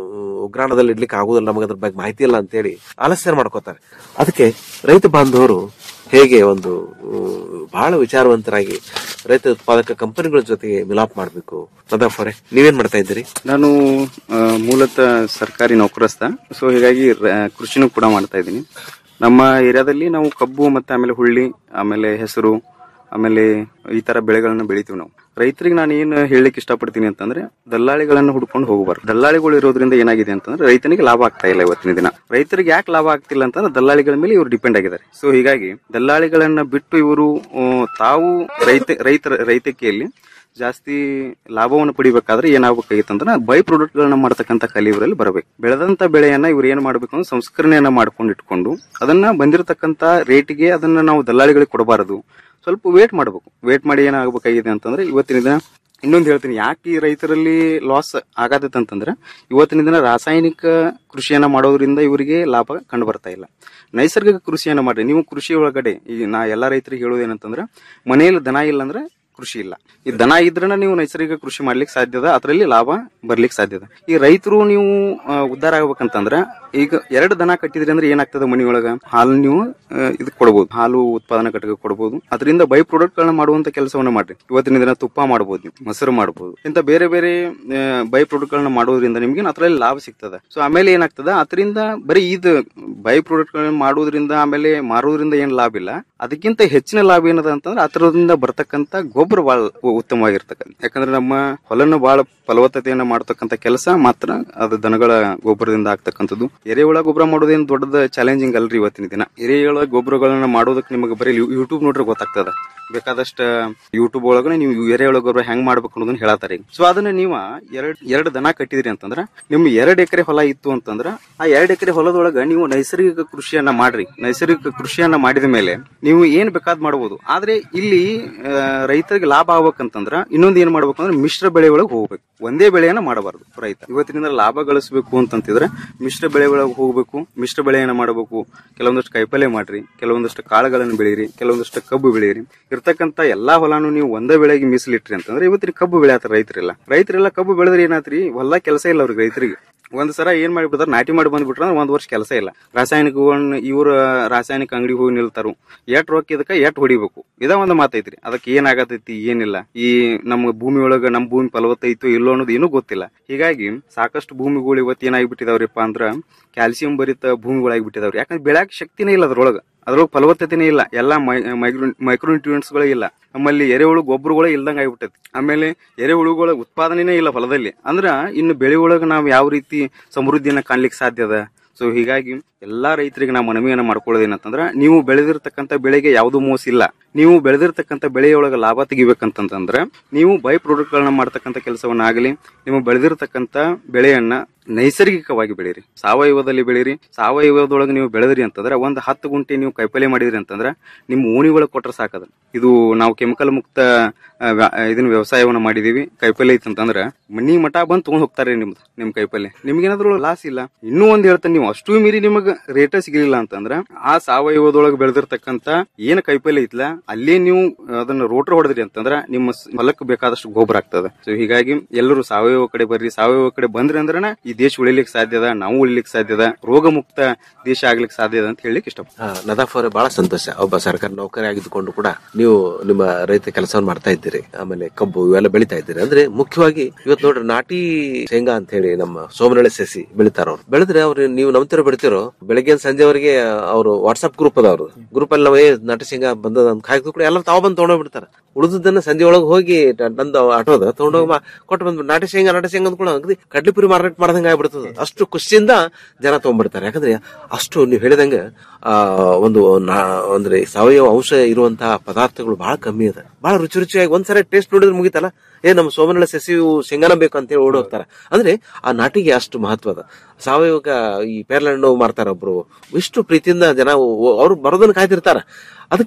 ಉಗ್ರಾಣದಲ್ಲಿ ಇಡ್ಲಿಕ್ಕೆ ಆಗುದಿಲ್ಲ ನಮಗೆ ಅದ್ರ ಬಗ್ಗೆ ಮಾಹಿತಿ ಇಲ್ಲ ಅಂತೇಳಿ ಆಲಸ್ಯ ಮಾಡ್ಕೋತಾರೆ ಅದಕ್ಕೆ ರೈತ ಬಾಂಧವರು ಹೇಗೆ ಒಂದು ಆ, ಬಹಳ ವಿಚಾರವಂತರಾಗಿ ರೈತ ಉತ್ಪಾದಕ ಕಂಪನಿಗಳ ಜೊತೆಗೆ ಮಿಲಾಪ್ ಮಾಡಬೇಕು ನದಾಫ್ ಅವರೇ ನೀವೇನ್ ಮಾಡ್ತಾ ಇದ್ದೀರಿ ನಾನು ಆ, ಮೂಲತಃ ಸರ್ಕಾರಿ ನೌಕರಸ್ಥ ಸೊ ಹೀಗಾಗಿ ರ- ಕೃಷಿನೂ ಕೂಡ ಮಾಡ್ತಾ ಇದ್ದೀನಿ ನಮ್ಮ ಏರಿಯಾದಲ್ಲಿ ನಾವು ಕಬ್ಬು ಮತ್ತೆ ಆಮೇಲೆ ಹುಳ್ಳಿ ಆಮೇಲೆ ಹೆಸರು ಆಮೇಲೆ ಈ ತರ ಬೆಳೆಗಳನ್ನ ಬೆಳಿತೀವಿ ನಾವು ರೈತರಿಗೆ ನಾನು ಏನ್ ಹೇಳಲಿಕ್ಕೆ ಇಷ್ಟಪಡ್ತೀನಿ ಅಂತಂದ್ರೆ ದಲ್ಲಾಳಿಗಳನ್ನ ಹುಡ್ಕೊಂಡು ಹೋಗಬಾರ್ದು ದಲ್ಲಾಳಿಗಳು ಇರೋದ್ರಿಂದ ಏನಾಗಿದೆ ಅಂತಂದ್ರೆ ರೈತನಿಗೆ ಲಾಭ ಆಗ್ತಾ ಇಲ್ಲ ಇವತ್ತಿನ ದಿನ ರೈತರಿಗೆ ಯಾಕೆ ಲಾಭ ಆಗ್ತಿಲ್ಲ ಅಂತಂದ್ರೆ ದಲ್ಲಾಳಿಗಳ ಮೇಲೆ ಇವರು ಡಿಪೆಂಡ್ ಆಗಿದ್ದಾರೆ ಸೊ ಹೀಗಾಗಿ ದಲ್ಲಾಳಿಗಳನ್ನ ಬಿಟ್ಟು ಇವರು ಆ, ತಾವು ರೈತ ರೈತರ ರೈತಕಿಯಲ್ಲಿ ಜಾಸ್ತಿ ಲಾಭವನ್ನು ಪಡಿಬೇಕಾದ್ರೆ ಏನಾಗಬೇಕಾಗಿತ್ತು ಅಂದ್ರೆ ಬೈ ಪ್ರಾಡಕ್ಟ್ ಗಳನ್ನ ಮಾಡ್ತಕ್ಕಂಥ ಕಲಿ ಇವರಲ್ಲಿ ಬರಬೇಕು ಬೆಳೆದಂತ ಬೆಳೆಯನ್ನ ಇವ್ರು ಏನ್ ಮಾಡ್ಬೇಕು ಅಂದ್ರೆ ಸಂಸ್ಕರಣೆಯನ್ನ ಮಾಡ್ಕೊಂಡು ಇಟ್ಕೊಂಡು ಅದನ್ನ ಬಂದಿರತಕ್ಕಂತ ರೇಟಿಗೆ ಅದನ್ನ ನಾವು ದಲ್ಲಾಳಿಗಳಿಗೆ ಕೊಡಬಾರದು ಸ್ವಲ್ಪ ವೇಟ್ ಮಾಡಬೇಕು ವೇಟ್ ಮಾಡಿ ಏನಾಗಬೇಕಾಗಿದೆ ಅಂತಂದ್ರೆ ಇವತ್ತಿನ ದಿನ ಇನ್ನೊಂದು ಹೇಳ್ತೀನಿ ಯಾಕೆ ಈ ರೈತರಲ್ಲಿ ಲಾಸ್ ಆಗತೈತೆ ಅಂತಂದ್ರೆ ಇವತ್ತಿನ ದಿನ ರಾಸಾಯನಿಕ ಕೃಷಿಯನ್ನ ಮಾಡೋದ್ರಿಂದ ಇವರಿಗೆ ಲಾಭ ಕಂಡು ಬರ್ತಾ ಇಲ್ಲ ನೈಸರ್ಗಿಕ ಕೃಷಿಯನ್ನ ಮಾಡ್ರಿ ನೀವು ಕೃಷಿ ಒಳಗಡೆ ಈ ನಾ ಎಲ್ಲಾ ರೈತರಿಗೆ ಹೇಳೋದೇನಂತಂದ್ರೆ ಮನೆಯಲ್ಲಿ ದನ ಇಲ್ಲ ಅಂದ್ರೆ ಕೃಷಿ ಇಲ್ಲ ಈ ದನ ಇದ್ರನ ನೀವು ನೈಸರ್ಗಿಕ ಕೃಷಿ ಮಾಡ್ಲಿಕ್ಕೆ ಸಾಧ್ಯದ ಅದರಲ್ಲಿ ಲಾಭ ಬರ್ಲಿಕ್ಕೆ ಸಾಧ್ಯದ ಈ ರೈತರು ನೀವು ಆ, ಉದ್ಧಾರ ಆಗ್ಬೇಕಂತಂದ್ರ ಈಗ ಎರಡು ದನ ಕಟ್ಟಿದ್ರಿ ಅಂದ್ರೆ ಏನಾಗ್ತದೆ ಮನೆಯೊಳಗ ಹಾಲು ನೀವು ಆ, ಇದು ಕೊಡಬಹುದು ಹಾಲು ಉತ್ಪಾದನಾ ಘಟಕ ಕೊಡಬಹುದು ಅದರಿಂದ ಬೈ ಪ್ರಾಡಕ್ಟ್ ಗಳನ್ನ ಮಾಡುವಂತ ಕೆಲಸವನ್ನ ಮಾಡ್ರಿ ಇವತ್ತಿನ ದಿನ ತುಪ್ಪ ಮಾಡಬಹುದು ನೀವು ಮೊಸರು ಮಾಡಬಹುದು ಇಂತ ಬೇರೆ ಬೇರೆ ಬೈ ಪ್ರಾಡಕ್ಟ್ ಗಳನ್ನ ಮಾಡೋದ್ರಿಂದ ನಿಮ್ಗೆ ಅದರಲ್ಲಿ ಲಾಭ ಸಿಗ್ತದೆ ಸೊ ಆಮೇಲೆ ಏನಾಗ್ತದ ಅದರಿಂದ ಬರೀ ಇದು ಬೈ ಪ್ರಾಡಕ್ಟ್ ಗಳನ್ನ ಮಾಡೋದ್ರಿಂದ ಆಮೇಲೆ ಮಾರೋದ್ರಿಂದ ಏನ್ ಲಾಭ ಇಲ್ಲ ಅದಕ್ಕಿಂತ ಹೆಚ್ಚಿನ ಲಾಭ ಏನದ ಅಂತಂದ್ರೆ ಅದರಿಂದ ಬರ್ತಕ್ಕಂತ ಗೊಬ್ಬರ ಬಹಳ ಉತ್ತಮವಾಗಿರ್ತಕ್ಕಂಥ ಯಾಕಂದ್ರೆ ನಮ್ಮ ಹೊಲನ ಬಹಳ ಫಲವತ್ತತೆಯನ್ನ ಮಾಡ್ತಕ್ಕಂಥ ಕೆಲಸ ಮಾತ್ರ ಅದು ದನಗಳ ಗೊಬ್ಬರದಿಂದ ಆಗ್ತಕ್ಕಂಥದ್ದು ಎರೆಹುಳ ಗೊಬ್ಬರ ಮಾಡೋದೇನು ದೊಡ್ಡದ ಚಾಲೆಂಜಿಂಗ್ ಅಲ್ರಿ ಇವತ್ತಿನ ದಿನ ಎರೆಹುಳ ಗೊಬ್ಬರಗಳನ್ನ ಮಾಡೋದಕ್ಕೆ ನಿಮಗೆ ಬರೀ ಯೂಟ್ಯೂಬ್ ನೋಡ್ರೆ ಗೊತ್ತಾಗ್ತದ ಬೇಕಾದಷ್ಟ ಯೂಟ್ಯೂಬ್ ಒಳಗನೆ ನೀವು ಎರೆಹುಳ ಗೊಬ್ಬರ ಹೆಂಗ್ ಮಾಡ್ಬೇಕು ಅನ್ನೋದನ್ನ ಹೇಳತ್ತಾರೆ ಈಗ ಸೊ ಅದನ್ನ ನೀವು ಎರಡ್ ಎರಡ್ ದನ ಕಟ್ಟಿದ್ರಿ ಅಂತಂದ್ರ ನಿಮ್ ಎರಡ್ ಎಕರೆ ಹೊಲ ಇತ್ತು ಅಂತಂದ್ರ ಆ ಎರಡ್ ಎಕರೆ ಹೊಲದೊಳಗ ನೀವು ನೈಸರ್ಗಿಕ ಕೃಷಿಯನ್ನ ಮಾಡ್ರಿ ನೈಸರ್ಗಿಕ ಕೃಷಿಯನ್ನ ಮಾಡಿದ ಮೇಲೆ ನೀವು ಏನ್ ಬೇಕಾದ್ ಮಾಡಬಹುದು ಆದ್ರೆ ಇಲ್ಲಿ ಆ, ರೈತರಿಗೆ ಲಾಭ ಆಗ್ಬೇಕಂತಂದ್ರ ಇನ್ನೊಂದ್ ಏನ್ ಮಾಡ್ಬೇಕು ಅಂದ್ರೆ ಮಿಶ್ರ ಬೆಳೆ ಒಳಗೆ ಹೋಗ್ಬೇಕು ಒಂದೇ ಬೆಳೆಯನ್ನ ಮಾಡಬಾರದು ರೈತ ಇವತ್ತಿನಿಂದ ಲಾಭ ಗಳಿಸಬೇಕು ಅಂತಂತಿದ್ರೆ ಮಿಶ್ರ ಬೆಳೆ ಒಳಗೆ ಹೋಗ್ಬೇಕು ಮಿಶ್ರ ಬೆಳೆಯನ್ನ ಮಾಡಬೇಕು ಕೆಲವೊಂದಷ್ಟು ಕೈಪಲ್ಯ ಮಾಡ್ರಿ ಕೆಲವೊಂದಷ್ಟು ಕಾಳುಗಳನ್ನು ಬೆಳೀರಿ ಕೆಲವೊಂದಷ್ಟು ಕಬ್ಬು ಬೆಳೀರಿ ಇರ್ತಕ್ಕಂತ ಎಲ್ಲಾ ಹೊಲಾನು ನೀವು ಒಂದೇ ಬೆಳೆಗೆ ಮೀಸಲಿಟ್ರಿ ಅಂತಂದ್ರೆ ಇವತ್ತಿನ ಕಬ್ಬು ಬೆಳೆಯತ್ತಾರ ರೈತರೆಲ್ಲ ರೈತರೆಲ್ಲ ಕಬ್ಬು ಬೆಳೆದ್ರೆ ಏನಾತ್ರಿ ಹೊಲ ಕೆಲಸ ಇಲ್ಲ ಅವ್ರಿಗೆ ರೈತರಿಗೆ ಒಂದ್ ಸಲ ಏನ್ ಮಾಡಿಬಿಡ್ತಾರ ನಾಟಿ ಮಾಡಿ ಬಂದ್ಬಿಟ್ರ ಅಂದ್ರೆ ಒಂದ್ ವರ್ಷ ಕೆಲಸ ಇಲ್ಲ ರಾಸಾಯನಿಕಗಳನ್ನ ಇವ್ರ ರಾಸಾಯನಿಕ ಅಂಗಡಿಗೆ ಹೋಗಿ ನಿಲ್ತಾರು ಎಟ್ ರೊಕ್ಕ ಇದಕ್ಕ ಎಟ್ ಹೊಡಿಬೇಕು ಇದ ಒಂದು ಮಾತೈತ್ರಿ ಅದಕ್ಕೆ ಏನಾಗತೈತಿ ಏನಿಲ್ಲ ಈ ನಮ್ಮ ಭೂಮಿ ಒಳಗ ನಮ್ಮ ಭೂಮಿ ಫಲವತ್ತೈತೋ ಇಲ್ಲೋ ಅನ್ನೋದು ಏನೂ ಗೊತ್ತಿಲ್ಲ ಹೀಗಾಗಿ ಸಾಕಷ್ಟು ಭೂಮಿಗಳು ಇವತ್ತು ಏನಾಗ್ಬಿಟ್ಟಿದಾವ್ರಿಪ್ಪ ಅಂದ್ರ ಕ್ಯಾಲ್ಸಿಯಂ ಭರಿತ ಭೂಮಿಗಳಾಗ್ಬಿಟ್ಟಿದಾವ್ರಿ ಯಾಕಂದ್ರೆ ಬೆಳಕ್ ಶಕ್ತಿನೇ ಇಲ್ಲ ಅದ್ರೊಳಗ ಅದ್ರೊಳಗೆ ಫಲವತ್ತತೆನೇ ಇಲ್ಲ ಎಲ್ಲ ಮೈಕ್ರೋ ನ್ಯೂಟ್ರಿಯೆಂಟ್ಸ್ ಗಳೇ ಇಲ್ಲ ನಮ್ಮಲ್ಲಿ ಎರೆಹುಳು ಗೊಬ್ಬರಗಳೇ ಇಲ್ದಂಗ ಆಗ್ಬಿಟ್ಟೈತಿ ಆಮೇಲೆ ಎರೆಹುಳುಗಳ ಉತ್ಪಾದನೆನೇ ಇಲ್ಲ ಹೊಲದಲ್ಲಿ ಅಂದ್ರ ಇನ್ನು ಬೆಳೆ ಒಳಗ ನಾವು ಯಾವ ರೀತಿ ಸಮೃದ್ಧಿಯನ್ನ ಕಾಣ್ಲಿಕ್ಕೆ ಸಾಧ್ಯ ಅದ ಸೊ ಹೀಗಾಗಿ ಎಲ್ಲಾ ರೈತರಿಗೆ ನಾವು ಮನವಿಯನ್ನ ಮಾಡ್ಕೊಳ್ಳೋದೇನಂತಂದ್ರ ನೀವು ಬೆಳೆದಿರ್ತಕ್ಕಂಥ ಬೆಳೆಗೆ ಯಾವ್ದು ಮೋಸ ಇಲ್ಲ ನೀವು ಬೆಳೆದಿರ್ತಕ್ಕಂಥ ಬೆಳೆಯೊಳಗ ಲಾಭ ತೆಗಿಬೇಕಂತಂದ್ರ ನೀವು ಬೈ ಪ್ರಾಡಕ್ಟ್ ಗಳನ್ನ ಮಾಡ್ತಕ್ಕಂಥ ಕೆಲಸವನ್ನಾಗಲಿ ನೀವು ಬೆಳೆದಿರ್ತಕ್ಕಂಥ ಬೆಳೆಯನ್ನ ನೈಸರ್ಗಿಕವಾಗಿ ಬೆಳೀರಿ ಸಾವಯವದಲ್ಲಿ ಬೆಳೀರಿ ಸಾವಯವದೊಳಗೆ ನೀವು ಬೆಳೆದ್ರಿ ಅಂತಂದ್ರೆ ಒಂದ್ ಹತ್ತು ಗುಂಟೆ ನೀವು ಕೈಪಲ್ಯ ಮಾಡಿದ್ರಿ ಅಂತಂದ್ರ ನಿಮ್ಮ ಓಣಿ ಒಳಗೆ ಕೊಟ್ರೆ ಸಾಕದ ಇದು ನಾವು ಕೆಮಿಕಲ್ ಮುಕ್ತ ಆ, ವ್ಯ- ಇದನ್ನ ವ್ಯವಸಾಯವನ್ನ ಮಾಡಿದೀವಿ ಕೈಪಲ್ಯ ಐತಿ ಅಂತಂದ್ರ ಮನಿ ಮಠ ಬಂದ್ ತಗೊಂಡ್ ಹೋಗ್ತಾರೆ ನಿಮ್ದು ನಿಮ್ ಕೈಪಲ್ಯ ನಿಮ್ಗೇನಾದ್ರೂ ಲಾಸ್ ಇಲ್ಲ ಇನ್ನೂ ಒಂದ್ ಹೇಳ್ತಾನೆ ನೀವು ಅಷ್ಟು ಮೀರಿ ನಿಮಗ್ ರೇಟ ಸಿಗಲಿಲ್ಲ ಅಂತಂದ್ರ ಆ ಸಾವಯವದೊಳಗೆ ಬೆಳೆದಿರ್ತಕ್ಕಂತ ಏನ್ ಕೈಪಲ್ಯ ಐತ್ಲ ಅಲ್ಲೇ ನೀವು ಅದನ್ನ ರೋಟ್ರ್ ಹೊಡೆದ್ರಿ ಅಂತಂದ್ರ ನಿಮ್ಮ ಸ್- ಹೊಲಕ್ಕೆ ಬೇಕಾದಷ್ಟು ಗೊಬ್ಬರ ಆಗ್ತದೆ ಸೊ ಹೀಗಾಗಿ ಎಲ್ಲರೂ ಸಾವಯವ ಕಡೆ ಬರ್ರಿ ಸಾವಯವ ಕಡೆ ಬಂದ್ರಿ ಅಂದ್ರನ ಈ ದೇಶ ಉಳಿಲಿಕ್ಕೆ ಸಾಧ್ಯದ ನಾವು ಉಳಿಲಿಕ್ಕೆ ಸಾಧ್ಯದ ರೋಗ ಮುಕ್ತ ದೇಶ ಆಗ್ಲಿಕ್ಕೆ ಸಾಧ್ಯದ ಅಂತ ಹೇಳಲಿಕ್ಕೆ ಇಷ್ಟ ಆ, ನದಾಫ್ ಅವರೇ ಬಹಳ ಸಂತೋಷ ಒಬ್ಬ ಸರ್ಕಾರಿ ನೌಕರಿ ಆಗಿದ್ದುಕೊಂಡು ಕೂಡ ನೀವು ನಿಮ್ಮ ರೈತ ಕೆಲಸವನ್ನು ಮಾಡ್ತಾ ಇದ್ದೀರಿ ಆಮೇಲೆ ಕಬ್ಬು ಇವೆಲ್ಲ ಬೆಳಿತಾ ಇದ್ದೀರಿ ಅಂದ್ರೆ ಮುಖ್ಯವಾಗಿ ಇವತ್ತು ನೋಡ್ರಿ ನಾಟಿ ಶೇಂಗಾ ಅಂತ ಹೇಳಿ ನಮ್ಮ ಸೋಮನಳೆ ಸಸಿ ಬೆಳಿತಾರ ಅವ್ರು ಬೆಳೆದ್ರೆ ಅವ್ರು ನೀವು ನಂಬ್ತಿರೋ ಬಿಡ್ತಿರೋ ಬೆಳಗ್ಗೆ ಸಂಜೆವರೆಗೆ ಅವರು ವಾಟ್ಸ್ಆಪ್ ಗ್ರೂಪ್ ಅದ ಅವ್ರು ಗ್ರೂಪ್ ಅಲ್ಲಿ ನಾವು ಏ ನಾಟಿ ಶೇಂಗಾ ಬಂದದ ಅಂತ ಕಾಯ್ದು ಕೂಡ ಎಲ್ಲ ತಾವು ಬಂದು ತಗೊಂಡೋಗ್ ಬಿಡ್ತಾರ ಉಳಿದದನ್ನ ಸಂಜೆ ಒಳಗೆ ಹೋಗಿ ಟ- ನಂದು ಆಟೋದ ತಗೊಂಡೋಗಿ ಮಾ- ಕೊಟ್ಟು ಬಂದ್ಬಿಟ್ಟು ನಾಟಿ ಶೇಂಗಾ ನಾಟಿ ಶೇಂಗಾ ಅಂದ್ಕೊಂಡು ಅಗದಿ ಕಡ್ಲಿಪುರಿ ಮಾರ್ಕೆಟ್ ಮಾಡ್ದಂಗ ಆಗ್ಬಿಡ್ತದ ಅಷ್ಟು ಖುಷಿಯಿಂದ ಜನ ತಗೊಂಡ್ಬಿಡ್ತಾರೆ ಯಾಕಂದ್ರೆ ಅಷ್ಟು ನೀವು ಹೇಳಿದಂಗೆ ಆ ಒಂದು ನಾ- ಅಂದ್ರೆ ಸಾವಯವ ಅಂಶ ಇರುವಂತಹ ಪದಾರ್ಥಗಳು ಬಹಳ ಕಮ್ಮಿ ಅದ ಬಹಳ ರುಚಿ ರುಚಿಯಾಗಿ ಒಂದ್ಸರಿ ಟೇಸ್ಟ್ ನೋಡಿದ್ರೆ ಮುಗಿತಲ್ಲ ಏ ನಮ್ಮ ಸೋಮನಳ ಸಸಿಯು ಶೇಂಗಾನ ಬೇಕು ಅಂತ ಹೇಳಿ ಓಡೋಗ್ತಾರ ಅಂದ್ರೆ ಆ ನಾಟಿಗೆ ಅಷ್ಟು ಮಹತ್ವ ಅದ ಸಾವಯವಕ ಈ ಪೇರ್ಲೆ ಹಣ್ಣು ಮಾರ್ತಾರ ಒಬ್ರು ಇಷ್ಟು ಪ್ರೀತಿಯಿಂದ ಜನ ಅವ್ರು ಬರೋದನ್ನ ಕಾಯ್ತಿರ್ತಾರ ಅದಕ್ಕೆ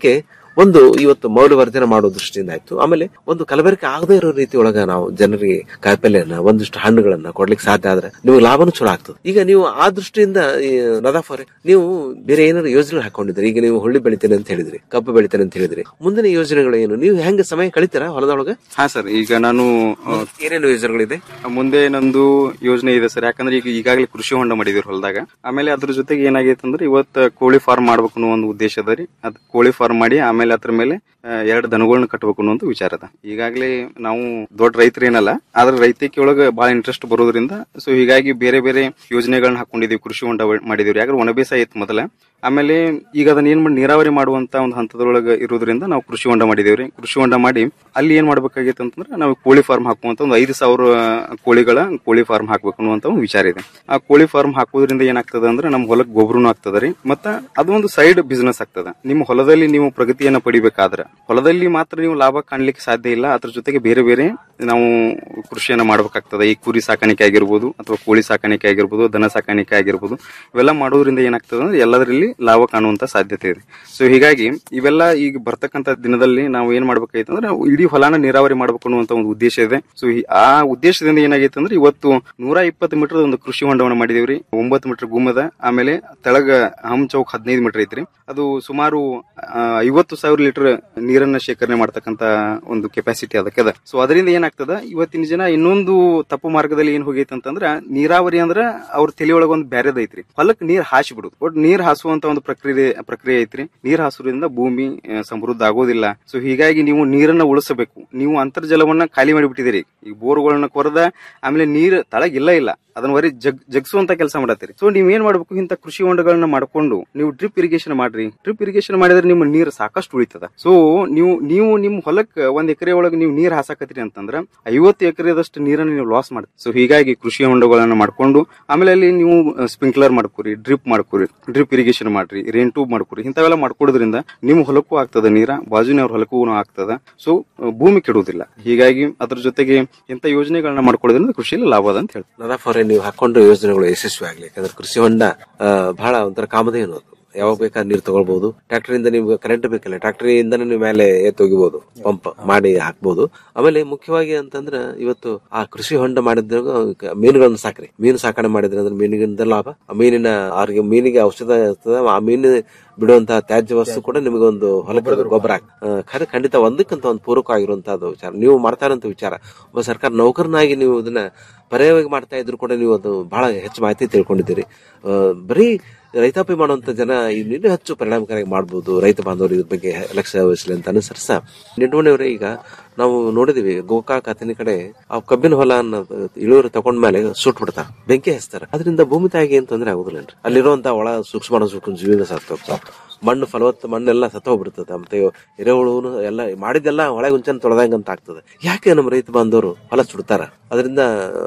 ಒಂದು ಇವತ್ತು ಮೌಲ್ಯವರ್ಧನೆ ಮಾಡೋ ದೃಷ್ಟಿಯಿಂದ ಆಯ್ತು ಆಮೇಲೆ ಒಂದು ಕಲಬೆರಕೆ ಆಗದೇ ಇರೋ ರೀತಿ ಒಳಗ ನಾವು ಜನರಿಗೆ ಕಾಯಿಪಲ್ಯನ ಒಂದಿಷ್ಟು ಹಣ್ಣುಗಳನ್ನ ಕೊಡ್ಲಿಕ್ಕೆ ಸಾಧ್ಯ ಆದ್ರೆ ನಿಮಗೆ ಲಾಭನೂ ಚಲೋ ಆಗ್ತದೆ ಈಗ ನೀವು ಆ ದೃಷ್ಟಿಯಿಂದ ಈ ನದಾಫ್ ಅವರೇ ನೀವು ಬೇರೆ ಏನಾದ್ರು ಯೋಜನೆ ಹಾಕೊಂಡಿದ್ರಿ ಈಗ ನೀವು ಹುಳ್ಳಿ ಬೆಳಿತೇನೆ ಅಂತ ಹೇಳಿದ್ರಿ ಕಬ್ಬು ಬೆಳಿತೇನೆ ಅಂತ ಹೇಳಿದ್ರಿ ಮುಂದಿನ ಯೋಜನೆಗಳು ಏನು ನೀವು ಹೆಂಗೆ ಸಮಯ ಕಳಿತೀರಾ ಹೊಲದೊಳಗೆ ಹಾ ಸರ್ ಈಗ ನಾನು ಆ, ಏನೇನು ಯೋಜನೆಗಳಿದೆ ಮುಂದೆ ನಂದು ಯೋಜನೆ ಇದೆ ಸರ್ ಯಾಕಂದ್ರೆ ಈಗ ಈಗಾಗಲೇ ಕೃಷಿ ಹೊಂಡ ಮಾಡಿದಿರಿ ಹೊಲದಾಗ ಆಮೇಲೆ ಅದ್ರ ಜೊತೆಗೆ ಏನಾಗೈತೆ ಅಂದ್ರೆ ಇವತ್ತು ಕೋಳಿ ಫಾರ್ಮ್ ಮಾಡ್ಬೇಕು ಅನ್ನೋ ಒಂದು ಉದ್ದೇಶ ಅದ ರೀ ಅದ್ ಕೋಳಿ ಫಾರ್ಮ್ ಮಾಡಿ ಆಮೇಲೆ ಅದ್ರ ಮೇಲೆ ಆ, ಎರಡು ದನಗಳನ್ನ ಕಟ್ಟಬೇಕು ಅನ್ನೋ ಒಂದು ವಿಚಾರ ಅದ ಈಗಾಗಲೇ ನಾವು ದೊಡ್ಡ ರೈತರು ಏನಲ್ಲ ಆದ್ರೆ ರೈತಕ್ಕೆ ಒಳಗೆ ಬಹಳ ಇಂಟ್ರೆಸ್ಟ್ ಬರೋದ್ರಿಂದ ಸೊ ಹೀಗಾಗಿ ಬೇರೆ ಬೇರೆ ಯೋಜನೆಗಳನ್ನ ಹಾಕೊಂಡಿದೀವಿ ಕೃಷಿ ಹೊಂಡ ಮಾಡಿದೀವಿ ಯಾಕಂದ್ರೆ ಒಣ ಬೇಸಾಯ ಇತ್ತು ಮೊದಲ ಆಮೇಲೆ ಈಗ ಅದನ್ನ ಏನ್ ಮಾಡಿ ನೀರಾವರಿ ಮಾಡುವಂತ ಒಂದು ಹಂತದೊಳಗೆ ಇರೋದ್ರಿಂದ ನಾವು ಕೃಷಿ ಹೊಂಡ ಮಾಡಿದೇವ್ರಿ ಕೃಷಿ ಹೊಂಡ ಮಾಡಿ ಅಲ್ಲಿ ಏನ್ ಮಾಡ್ಬೇಕಾಗಿತ್ತು ಅಂತಂದ್ರೆ ನಾವು ಕೋಳಿ ಫಾರ್ಮ್ ಹಾಕುವಂತ ಒಂದು ಐದು ಸಾವಿರ ಕೋಳಿಗಳ ಕೋಳಿ ಫಾರ್ಮ್ ಹಾಕ್ಬೇಕು ಅನ್ನುವಂತ ಒಂದು ವಿಚಾರ ಇದೆ ಆ ಕೋಳಿ ಫಾರ್ಮ್ ಹಾಕೋದ್ರಿಂದ ಏನಾಗ್ತದೆ ಅಂದ್ರೆ ನಮ್ಮ ಹೊಲಕ್ಕೆ ಗೊಬ್ಬರನು ಆಗ್ತದೆ ರೀ ಮತ್ತ ಅದೊಂದು ಸೈಡ್ ಬಿಸ್ನೆಸ್ ಆಗ್ತದೆ ನಿಮ್ಮ ಹೊಲದಲ್ಲಿ ನೀವು ಪ್ರಗತಿಯನ್ನ ಪಡಿಬೇಕಾದ್ರೆ ಹೊಲದಲ್ಲಿ ಮಾತ್ರ ನೀವು ಲಾಭ ಕಾಣ್ಲಿಕ್ಕೆ ಸಾಧ್ಯ ಇಲ್ಲ ಅದ್ರ ಜೊತೆಗೆ ಬೇರೆ ಬೇರೆ ನಾವು ಕೃಷಿಯನ್ನ ಮಾಡ್ಬೇಕಾಗ್ತದೆ ಈ ಕುರಿ ಸಾಕಾಣಿಕೆ ಆಗಿರ್ಬೋದು ಅಥವಾ ಕೋಳಿ ಸಾಕಾಣಿಕೆ ಆಗಿರ್ಬೋದು ದನ ಸಾಕಾಣಿಕೆ ಆಗಿರ್ಬೋದು ಇವೆಲ್ಲ ಮಾಡೋದ್ರಿಂದ ಏನಾಗ್ತದೆ ಅಂದ್ರೆ ಎಲ್ಲದರಲ್ಲಿ ಲಾಭ ಕಾಣುವಂತ ಸಾಧ್ಯತೆ ಇದೆ ಸೊ ಹೀಗಾಗಿ ಇವೆಲ್ಲ ಈಗ ಬರ್ತಕ್ಕಂತ ದಿನದಲ್ಲಿ ನಾವು ಏನ್ ಮಾಡ್ಬೇಕಾಗಿತ್ತು ಅಂದ್ರೆ ನಾವು ಇಡೀ ಹೊಲಾನ ನೀರಾವರಿ ಮಾಡ್ಬೇಕು ಅನ್ನುವಂತ ಒಂದು ಉದ್ದೇಶ ಇದೆ ಸೊ ಆ ಉದ್ದೇಶದಿಂದ ಏನಾಗೈತೆ ಅಂದ್ರೆ ಇವತ್ತು ನೂರ ಇಪ್ಪತ್ತು ಮೀಟರ್ ಒಂದು ಕೃಷಿ ಹೊಂಡವನ್ನು ಮಾಡಿದೇವ್ರಿ ಒಂಬತ್ತು ಮೀಟರ್ ಗುಮ್ಮದ ಆಮೇಲೆ ತೆಳಗ ಹಮ್ ಚೌಕ್ ಹದಿನೈದು ಮೀಟರ್ ಐತ್ರಿ ಅದು ಸುಮಾರು ಆ, ಐವತ್ತು ಸಾವಿರ ಲೀಟರ್ ನೀರನ್ನ ಶೇಖರಣೆ ಮಾಡ್ತಕ್ಕಂತ ಒಂದು ಕೆಪಾಸಿಟಿ ಅದಕ್ಕೆ ಅದ ಸೊ ಅದರಿಂದ ಏನಾಗ್ತದ ಇವತ್ತಿನ ಜನ ಇನ್ನೊಂದು ತಪ್ಪು ಮಾರ್ಗದಲ್ಲಿ ಏನ್ ಹೋಗೈತೆ ಅಂತಂದ್ರ ನೀರಾವರಿ ಅಂದ್ರ ಅವ್ರ ತಲೆ ಒಳಗ ಒಂದು ಬ್ಯಾರೆದ ಐತ್ರಿ ಹೊಲಕ್ ನೀರ್ ಹಾಸಿ ಬಿಡುದು ಒಟ್ ನೀರ್ ಹಾಸುವಂತ ಒಂದು ಪ್ರಕ್ರಿಯೆ ಪ್ರಕ್ರಿಯೆ ಐತ್ರಿ ನೀರ್ ಹಾಸುದ್ರಿಂದ ಭೂಮಿ ಆ, ಸಮೃದ್ಧ ಆಗೋದಿಲ್ಲ ಸೊ ಹೀಗಾಗಿ ನೀವು ನೀರನ್ನ ಉಳಿಸಬೇಕು ನೀವು ಅಂತರ್ಜಲವನ್ನ ಖಾಲಿ ಮಾಡಿಬಿಟ್ಟಿದ್ದೀರಿ ಈ ಬೋರ್ಗಳನ್ನ ಕೊರದ ಆಮೇಲೆ ನೀರ್ ತಳಗಿಲ್ಲ ಇಲ್ಲ ಅದನ್ನ ಬರೀ ಜಗ್ ಜಗ್ಸುವಂತ ಕೆಲಸ ಮಾಡತ್ತೀರಿ ಸೊ ನೀವ್ ಏನ್ ಮಾಡ್ಬೇಕು ಇಂತ ಕೃಷಿ ಹೊಂಡಗಳನ್ನ ಮಾಡ್ಕೊಂಡು ನೀವು ಡ್ರಿಪ್ ಇರಿಗೇಷನ್ ಮಾಡ್ರಿ ಡ್ರಿಪ್ ಇರಿಗೇಷನ್ ಮಾಡಿದ್ರೆ ನಿಮ್ಮ ನೀರು ಸಾಕಷ್ಟು ಉಳಿತದ ಸೊ ನೀವು ನೀವು ನಿಮ್ ಹೊಲಕ್ ಒಂದ್ ಎಕರೆ ಒಳಗೆ ನೀವು ನೀರ್ ಹಾಸಾಕತ್ತೀರಿ ಅಂತಂದ್ರ ಐವತ್ತು ಎಕರೆದಷ್ಟು ನೀರನ್ನ ನೀವು ಲಾಸ್ ಮಾಡ್ತೀರಿ ಸೊ ಹೀಗಾಗಿ ಕೃಷಿ ಹೊಂಡಗಳನ್ನ ಮಾಡ್ಕೊಂಡು ಆಮೇಲೆ ಅಲ್ಲಿ ನೀವು ಸ್ಪ್ರಿಂಕ್ಲರ್ ಮಾಡ್ಕೊರಿ ಡ್ರಿಪ್ ಮಾಡ್ಕೊರಿ ಡ್ರಿಪ್ ಇರಿಗೇಷನ್ ಮಾಡ್ರಿ ರೇನ್ ಟ್ಯೂಬ್ ಮಾಡ್ಕೊರಿ ಇಂಥವೆಲ್ಲ ಮಾಡ್ಕೊಡೋದ್ರಿಂದ ನಿಮ್ಮ ಹೊಲಕ್ಕೂ ಆಗ್ತದ ನೀರ ಬಾಜುನವ್ರ ಹೊಲಕ್ಕೂ ಆಗ್ತದ ಸೊ ಭೂಮಿ ಕೆಡುವುದಿಲ್ಲ ಹೀಗಾಗಿ ಅದ್ರ ಜೊತೆಗೆ ಇಂಥ ಯೋಜನೆಗಳನ್ನ ಮಾಡ್ಕೊಳ್ಳೋದ್ರಿಂದ ಕೃಷಿಯಲ್ಲಿ ಲಾಭ ಅದ ಅಂತ ಹೇಳ್ತೀನಿ ನದಾಫ್ ಅವರೇ ನೀವು ಹಾಕೊಂಡು ಯೋಜನೆಗಳು ಯಶಸ್ವಿ ಆಗ್ಲಿ ಯಾಕಂದ್ರೆ ಕೃಷಿ ಹೊಂಡ ಆ, ಬಹಳ ಒಂಥರ ಕಾಮಧೇನು ಅದು ಯಾವಾಗ ಬೇಕಾದ್ರೆ ನೀರು ತಗೊಳ್ಬಹುದು ಟ್ರಾಕ್ಟರ್ ಇಂದ ನಿಮ್ಗೆ ಕರೆಂಟ್ ಬೇಕಲ್ಲ ಟ್ರಾಕ್ಟರ್ ಇಂದಾನೆ ನೀವು ಮೇಲೆ ಎತ್ತೊಗಿಬಹುದು ಪಂಪ್ ಮಾಡಿ ಹಾಕ್ಬಹುದು ಆಮೇಲೆ ಮುಖ್ಯವಾಗಿ ಅಂತಂದ್ರೆ ಇವತ್ತು ಆ ಕೃಷಿ ಹೊಂಡ ಮಾಡಿದಾಗ ಮೀನುಗಳನ್ನ ಸಾಕ್ರಿ ಮೀನು ಸಾಕಣೆ ಮಾಡಿದ್ರೆ ಅಂದ್ರೆ ಮೀನಿಗಿಂದ ಲಾಭ ಆ ಮೀನಿನ ಆರೋಗ್ಯ ಮೀನಿಗೆ ಔಷಧ ಇರ್ತದೆ ಆ ಮೀನು ಬಿಡುವಂತಹ ತ್ಯಾಜ್ಯ ವಸ್ತು ಕೂಡ ನಿಮಗೆ ಒಂದು ಹೊಲಕ್ಕೆ ಅದು ಗೊಬ್ಬರ ಆಗ್- ಆ, ಖರೆ ಖಂಡಿತ ಒಂದಕ್ಕಿಂತ ಒಂದು ಪೂರಕ ಆಗಿರುವಂತಹದ್ದು ವಿಚಾರ ನೀವು ಮಾಡ್ತಾ ಇರುವಂತ ವಿಚಾರ ಒಬ್ಬ ಸರ್ಕಾರ ನೌಕರನಾಗಿ ನೀವು ಇದನ್ನ ಪರ್ಯಾಯವಾಗಿ ಮಾಡ್ತಾ ಇದ್ರು ಕೂಡ ನೀವು ಅದು ಬಹಳ ಹೆಚ್ಚು ಮಾಹಿತಿ ತಿಳ್ಕೊಂಡಿದ್ದೀರಿ ಆ, ಬರೀ ರೈತಾಪಿ ಮಾಡುವಂತ ಜನ ಇನ್ನೂ ಹೆಚ್ಚು ಪರಿಣಾಮಕಾರಿಯಾಗಿ ಮಾಡಬಹುದು ರೈತ ಬಾಂಧವರು ಇದ್ರ ಬಗ್ಗೆ ಲಕ್ಷ್ಯ ವಹಿಸಲಿ ಅಂತ ಅನುಸರಿಸ ನಿಂಟುವಣಿಯವರೇ ಈಗ ನಾವು ನೋಡಿದೀವಿ ಗೋಕಾಕ್ ಅತನಿ ಕಡೆ ಆ ಕಬ್ಬಿನ ಹೊಲ ಅನ್ನೋದು ಇಳುವರಿ ತಗೊಂಡ್ಮೇಲೆ ಸುಟ್ ಬಿಡ್ತಾರ ಬೆಂಕಿ ಹಚ್ತಾರ ಅದರಿಂದ ಭೂಮಿ ತಾಯಿಗೆ ಏನ್ ತೊಂದರೆ ಆಗುದಿಲ್ಲ ಅಲ್ಲಿರುವಂತ ಒಳ ಸೂಕ್ಷ್ಮ ಸೂಕ್ಷ್ಮ ಜೀವಿನ ಸತ್ತು ಮಣ್ಣು ಫಲವತ್ತ ಮಣ್ಣೆಲ್ಲ ಸತ್ತ ಹೋಗ್ಬಿಡ್ತದೆ ಮತ್ತೆ ಎರೆಹುಳು ಎಲ್ಲ ಮಾಡಿದ್ದೆಲ್ಲ ಹೊಳೆ ಹುಂಚನ್ ತೊಳೆದಂಗ ಅಂತ ಆಗ್ತದೆ ಯಾಕೆ ನಮ್ಮ ರೈತ ಬಾಂಧವರು ಹೊಲ ಸುಡ್ತಾರ ಅದರಿಂದ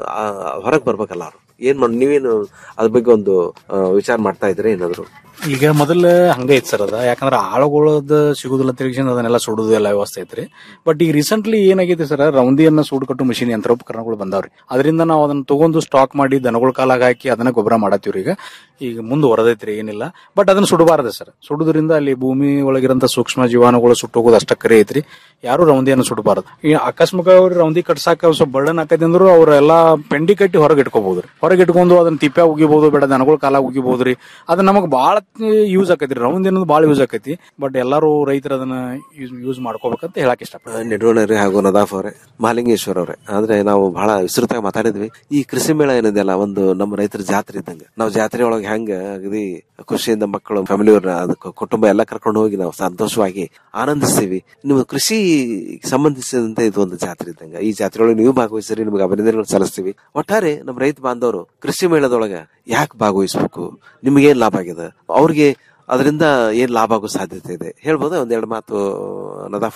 ಹೊರಗೆ ಬರ್ಬೇಕಲ್ಲ ಅವ್ರು ಏನ್ ಮಾಡಿ ನೀವೇನು ಅದ್ರ ಬಗ್ಗೆ ಒಂದು ಆ, ವಿಚಾರ ಮಾಡ್ತಾ ಇದ್ರೆ ಏನಾದ್ರು ಈಗ ಮೊದಲ ಹಂಗೆ ಐತ್ ಸರ್ ಅದ ಯಾಕಂದ್ರ ಆಳುಗಳದ ಸಿಗುದಿಲ್ಲ ತಿರುಗಿಸಿಂದ ಅದನ್ನೆಲ್ಲ ಸುಡುದು ಎಲ್ಲ ವ್ಯವಸ್ಥೆ ಐತ್ರಿ ಬಟ್ ಈಗ ರೀಸೆಂಟ್ಲಿ ಏನಾಗೈತಿ ಸರ್ ರೌಂದಿಯನ್ನ ಸೂಡ್ ಕಟ್ಟು ಮಷಿನ್ ಯಂತ್ರೋಪಕರಣಗಳು ಬಂದಾವ್ರಿ ಅದರಿಂದ ನಾವು ಅದನ್ನ ತಗೊಂಡು ಸ್ಟಾಕ್ ಮಾಡಿ ದನಗಳ ಕಾಲಾಗ ಹಾಕಿ ಅದನ್ನ ಗೊಬ್ಬರ ಮಾಡತ್ತೀವ್ರಿ ಈಗ ಈಗ ಮುಂದುವರೆದೈತ್ರಿ ಏನಿಲ್ಲ ಬಟ್ ಅದನ್ನ ಸುಡಬಾರ್ದು ಸರ್ ಸುಡುದ್ರಿಂದ ಅಲ್ಲಿ ಭೂಮಿ ಒಳಗಿರಂತ ಸೂಕ್ಷ್ಮ ಜೀವಾಣುಗಳು ಸುಟ್ಟೋಗೋದು ಅಷ್ಟ ಕರೆ ಐತ್ರಿ ಯಾರು ರೌಂದಿಯನ್ನು ಸುಡಬಾರ್ದು ಈಗ ಅಕಸ್ಮಾತ್ ಅವ್ರು ರೌಂದಿ ಕಟ್ಸಾಕ ಸ್ವಲ್ಪ ಬರ್ಡನ್ ಆಕೈತಿ ಅಂದ್ರು ಅವ್ರೆಲ್ಲಾ ಪೆಂಡಿ ಕಟ್ಟಿ ಹೊರಗೆ ಇಟ್ಕೋಬಹುದ್ರಿ ಹೊರಗೆ ಇಟ್ಕೊಂಡು ಅದನ್ನ ತಿಪ್ಪೆ ಉಗಿಬಹುದು ಬೇಡ ದನಗಳ ಕಾಲ ಉಗಿಬಹುದ್ರಿ ಅದ ನಮಗ್ ಬಾಳ ಯೂಸ್ ಆಕೈತ್ರಿ ರೌಂದಿ ಅನ್ನೋದು ಬಾಳ ಯೂಸ್ ಆಕೈತಿ ಬಟ್ ಎಲ್ಲಾರು ರೈತರು ಅದನ್ನ ಯೂಸ್ ಮಾಡ್ಕೋಬೇಕಂತ ಹೇಳಕ್ ಇಷ್ಟ ನೆಡುವಣರಿ ಹಾಗೂ ನದಾಫ್ ಅವರೇ ಮಹಾಲಿಂಗೇಶ್ವರ ಅವರೇ ಆದ್ರೆ ನಾವು ಬಹಳ ವಿಸ್ತೃತವಾಗಿ ಮಾತಾಡಿದ್ವಿ ಈ ಕೃಷಿ ಮೇಳ ಏನಿದೆಯಲ್ಲ ಒಂದು ನಮ್ಮ ರೈತರ ಜಾತ್ರೆ ಇದ್ದಂಗೆ ನಾವು ಜಾತ್ರೆ ಒಳಗೆ ಹೆಂಗ ಅಗದಿ ಖುಷಿಯಿಂದ ಮಕ್ಕಳು ಫ್ಯಾಮಿಲಿ ಅದಕ್ಕೆ ಕುಟುಂಬ ಎಲ್ಲ ಕರ್ಕೊಂಡು ಹೋಗಿ ನಾವು ಸಂತೋಷವಾಗಿ ಆನಂದಿಸ್ತೀವಿ ನಿಮ್ಮ ಕೃಷಿ ಸಂಬಂಧಿಸಿದಂತೆ ಇದು ಒಂದು ಜಾತ್ರೆ ಇದ್ದಂಗೆ ಈ ಜಾತ್ರೆ ಒಳಗೆ ನೀವು ಭಾಗವಹಿಸಿರಿ ನಿಮ್ಗೆ ಅಭಿನಂದನೆಗಳು ಸಲ್ಲಿಸ್ತೀವಿ ಒಟ್ಟಾರೆ ನಮ್ಮ ರೈತ ಬಾಂಧವರು ಕೃಷಿ ಮೇಳದೊಳಗ ಯಾಕೆ ಭಾಗವಹಿಸ್ಬೇಕು ನಿಮ್ಗೇನ್ ಲಾಭ ಆಗಿದೆ ಅವ್ರಿಗೆ ಅದರಿಂದ ಏನ್ ಲಾಭ ಆಗೋ ಸಾಧ್ಯತೆ ಇದೆ ಹೇಳ್ಬೋದಾ ಒಂದೆರಡು ಮಾತು ನದಾಫ್ ಅವರೇ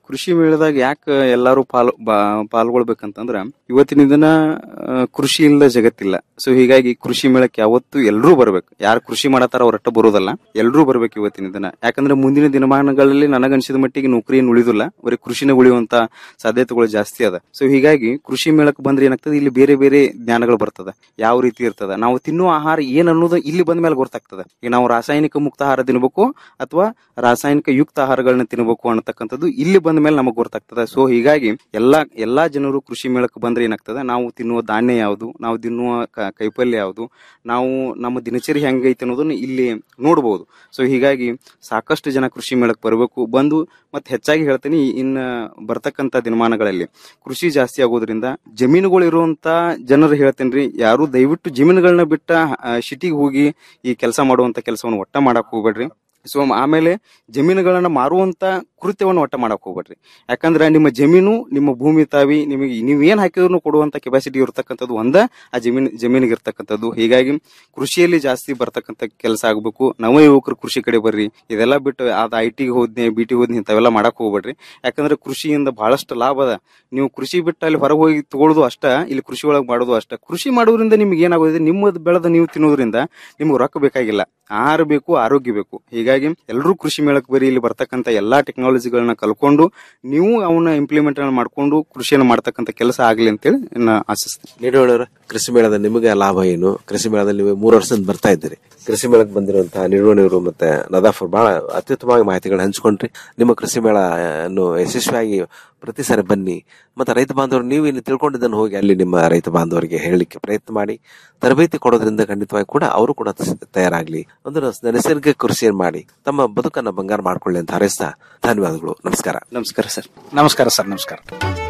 ಕೃಷಿ ಮೇಳದಾಗ ಯಾಕೆ ಎಲ್ಲಾರು ಪಾಲ್ ಬಾ- ಪಾಲ್ಗೊಳ್ಬೇಕಂತಂದ್ರ ಇವತ್ತಿನ ದಿನ ಆ, ಕೃಷಿ ಇಲ್ಲದ ಜಗತ್ತಿಲ್ಲ ಸೊ ಹೀಗಾಗಿ ಕೃಷಿ ಮೇಳಕ್ಕೆ ಯಾವತ್ತು ಎಲ್ಲರೂ ಬರ್ಬೇಕು ಯಾರು ಕೃಷಿ ಮಾಡತಾರ ಅವ್ರಟ್ಟ ಬರೋದಲ್ಲ ಎಲ್ಲರೂ ಬರ್ಬೇಕು ಇವತ್ತಿನ ದಿನ ಯಾಕಂದ್ರೆ ಮುಂದಿನ ದಿನಮಾನಗಳಲ್ಲಿ ನನಗನ್ಸಿದ ಮಟ್ಟಿಗೆ ನೌಕರಿ ಏನು ಉಳಿದಿಲ್ಲ ಬರೀ ಕೃಷಿನ ಉಳಿಯುವಂತ ಸಾಧ್ಯತೆಗಳು ಜಾಸ್ತಿ ಅದ ಸೊ ಹೀಗಾಗಿ ಕೃಷಿ ಮೇಳಕ್ಕೆ ಬಂದ್ರೆ ಏನಾಗ್ತದೆ ಇಲ್ಲಿ ಬೇರೆ ಬೇರೆ ಜ್ಞಾನಗಳು ಬರ್ತದ ಯಾವ ರೀತಿ ಇರ್ತದ ನಾವು ತಿನ್ನುವ ಆಹಾರ ಏನ್ ಅನ್ನೋದು ಇಲ್ಲಿ ಬಂದ ಮೇಲೆ ಗೊತ್ತಾಗ್ತದೆ ಈಗ ನಾವು ರಾಸಾಯನಿಕ ಮುಕ್ತ ಆಹಾರ ತಿನ್ಬೇಕು ಅಥವಾ ರಾಸಾಯನಿಕ ಯುಕ್ತ ಆಹಾರಗಳನ್ನ ತಿನ್ಬೇಕು ಅನ್ನತಕ್ಕಂಥದ್ದು ಇಲ್ಲಿ ಬಂದ ಮೇಲೆ ನಮಗೆ ಗೊತ್ತಾಗ್ತದೆ ಸೊ ಹೀಗಾಗಿ ಎಲ್ಲಾ ಎಲ್ಲಾ ಜನರು ಕೃಷಿ ಮೇಳಕ್ಕೆ ಬಂದ್ರೆ ಏನಾಗ್ತದೆ ನಾವು ತಿನ್ನುವ ಧಾನ್ಯ ಯಾವುದು ನಾವು ತಿನ್ನುವ ಕ- ಕೈಪಲ್ಯ ಯಾವುದು ನಾವು ನಮ್ಮ ದಿನಚರಿ ಹೆಂಗೈತೆ ಅನ್ನೋದನ್ನ ಇಲ್ಲಿ ನೋಡಬಹುದು ಸೊ ಹೀಗಾಗಿ ಸಾಕಷ್ಟು ಜನ ಕೃಷಿ ಮೇಳಕ್ಕೆ ಬರಬೇಕು ಬಂದು ಮತ್ತೆ ಹೆಚ್ಚಾಗಿ ಹೇಳ್ತೀನಿ ಇನ್ನ ಬರ್ತಕ್ಕಂತ ದಿನಮಾನಗಳಲ್ಲಿ ಕೃಷಿ ಜಾಸ್ತಿ ಆಗೋದ್ರಿಂದ ಜಮೀನುಗಳು ಇರುವಂತ ಜನರು ಹೇಳ್ತೇನ್ರಿ ಯಾರು ದಯವಿಟ್ಟು ಜಮೀನುಗಳನ್ನ ಬಿಟ್ಟ ಸಿಟಿಗೆ ಹೋಗಿ ಈ ಕೆಲಸ ಮಾಡುವಂತ ಕೆಲಸವನ್ನು ಒಟ್ಟ ಮಾಡಕ್ ಹೋಗ್ಬೇಡ್ರಿ ಸೊ ಆಮೇಲೆ ಜಮೀನುಗಳನ್ನ ಮಾರುವಂತ ಕೃತ್ಯವನ್ನು ಒಟ್ಟ ಮಾಡಕ್ ಹೋಗ್ಬೇಡ್ರಿ ಯಾಕಂದ್ರೆ ನಿಮ್ಮ ಜಮೀನು ನಿಮ್ಮ ಭೂಮಿ ತಾವಿ ನಿಮಗೆ ನೀವ್ ಏನ್ ಹಾಕಿದ್ರು ಕೊಡುವಂತ ಕೆಪಾಸಿಟಿ ಇರ್ತಕ್ಕಂಥದ್ದು ಒಂದ ಆ ಜಮೀನ್ ಜಮೀನಿಗೆ ಇರ್ತಕ್ಕಂಥದ್ದು ಹೀಗಾಗಿ ಕೃಷಿಯಲ್ಲಿ ಜಾಸ್ತಿ ಬರ್ತಕ್ಕಂಥ ಕೆಲಸ ಆಗ್ಬೇಕು ನವ ಯುವಕರು ಕೃಷಿ ಕಡೆ ಬರ್ರಿ ಇದೆಲ್ಲ ಬಿಟ್ಟು ಅದ ಐ ಟಿಗೆ ಹೋದ್ನೆ ಬಿ ಟಿ ಹೋದ್ನಿ ಇಂಥವೆಲ್ಲ ಮಾಡಕ್ ಹೋಗ್ಬೇಡ್ರಿ ಯಾಕಂದ್ರೆ ಕೃಷಿಯಿಂದ ಬಹಳಷ್ಟು ಲಾಭ ಅದ ನೀವು ಕೃಷಿ ಬಿಟ್ಟು ಅಲ್ಲಿ ಹೊರಗೆ ಹೋಗಿ ತಗೊಳ್ಳೋದು ಅಷ್ಟ ಇಲ್ಲಿ ಕೃಷಿ ಒಳಗೆ ಮಾಡೋದು ಅಷ್ಟ ಕೃಷಿ ಮಾಡೋದ್ರಿಂದ ನಿಮ್ಗೆ ಏನಾಗೋದಿದೆ ನಿಮ್ಮದು ಬೆಳೆದ ನೀವು ತಿನ್ನೋದ್ರಿಂದ ನಿಮ್ಗೆ ರೊಕ್ಕ ಬೇಕಾಗಿಲ್ಲ ಆಹಾರ ಬೇಕು ಆರೋಗ್ಯ ಬೇಕು ಹೀಗಾಗಿ ಎಲ್ಲರೂ ಕೃಷಿ ಮೇಳಕ್ಕೆ ಬರೀ ಇಲ್ಲಿ ಬರ್ತಕ್ಕಂಥ ಎಲ್ಲಾ ಟೆಕ್ನಾಲಜಿಗಳನ್ನ ಕಲ್ಕೊಂಡು ನೀವು ಅವನ್ನ ಇಂಪ್ಲಿಮೆಂಟ್ ಮಾಡ್ಕೊಂಡು ಕೃಷಿಯನ್ನು ಮಾಡ್ತಕ್ಕಂಥ ಕೆಲಸ ಆಗ್ಲಿ ಅಂತೇಳಿ ನಾ ಆಶಿಸ್ತೀನಿ ನಿಡುವಳರ ಕೃಷಿ ಮೇಳದ ನಿಮಗೆ ಲಾಭ ಏನು ಕೃಷಿ ಮೇಳದಲ್ಲಿ ನೀವು ಮೂರು ವರ್ಷದಿಂದ ಬರ್ತಾ ಇದ್ದೀರಿ ಕೃಷಿ ಮೇಳಕ್ಕೆ ಬಂದಿರುವಂತಹ ನಿಡುವಣಿಯವರು ಮತ್ತೆ ನದಾಫರ್ ಬಹಳ ಅತ್ಯುತ್ತಮವಾಗಿ ಮಾಹಿತಿಗಳನ್ನ ಹಂಚ್ಕೊಂಡ್ರಿ ನಿಮ್ಮ ಕೃಷಿ ಮೇಳ ಅನ್ನು ಯಶಸ್ವಿಯಾಗಿ ಪ್ರತಿ ಸಾರಿ ಬನ್ನಿ ಮತ್ತೆ ರೈತ ಬಾಂಧವರು ನೀವು ಇಲ್ಲಿ ತಿಳ್ಕೊಂಡಿದ್ದನ್ನು ಹೋಗಿ ಅಲ್ಲಿ ನಿಮ್ಮ ರೈತ ಬಾಂಧವರಿಗೆ ಹೇಳಲಿಕ್ಕೆ ಪ್ರಯತ್ನ ಮಾಡಿ ತರಬೇತಿ ಕೊಡೋದ್ರಿಂದ ಖಂಡಿತವಾಗಿ ಕೂಡ ಅವರು ಕೂಡ ತಯಾರಾಗ್ಲಿ ಒಂದು ನೈಸರ್ಗಿಕ ಕೃಷಿಯನ್ನು ಮಾಡಿ ತಮ್ಮ ಬದುಕನ್ನ ಬಂಗಾರ ಮಾಡ್ಕೊಳ್ಳಿ ಅಂತ ಹಾರೈಸ್ತಾ ಧನ್ಯವಾದಗಳು ನಮಸ್ಕಾರ ನಮಸ್ಕಾರ ಸರ್ ನಮಸ್ಕಾರ ಸರ್ ನಮಸ್ಕಾರ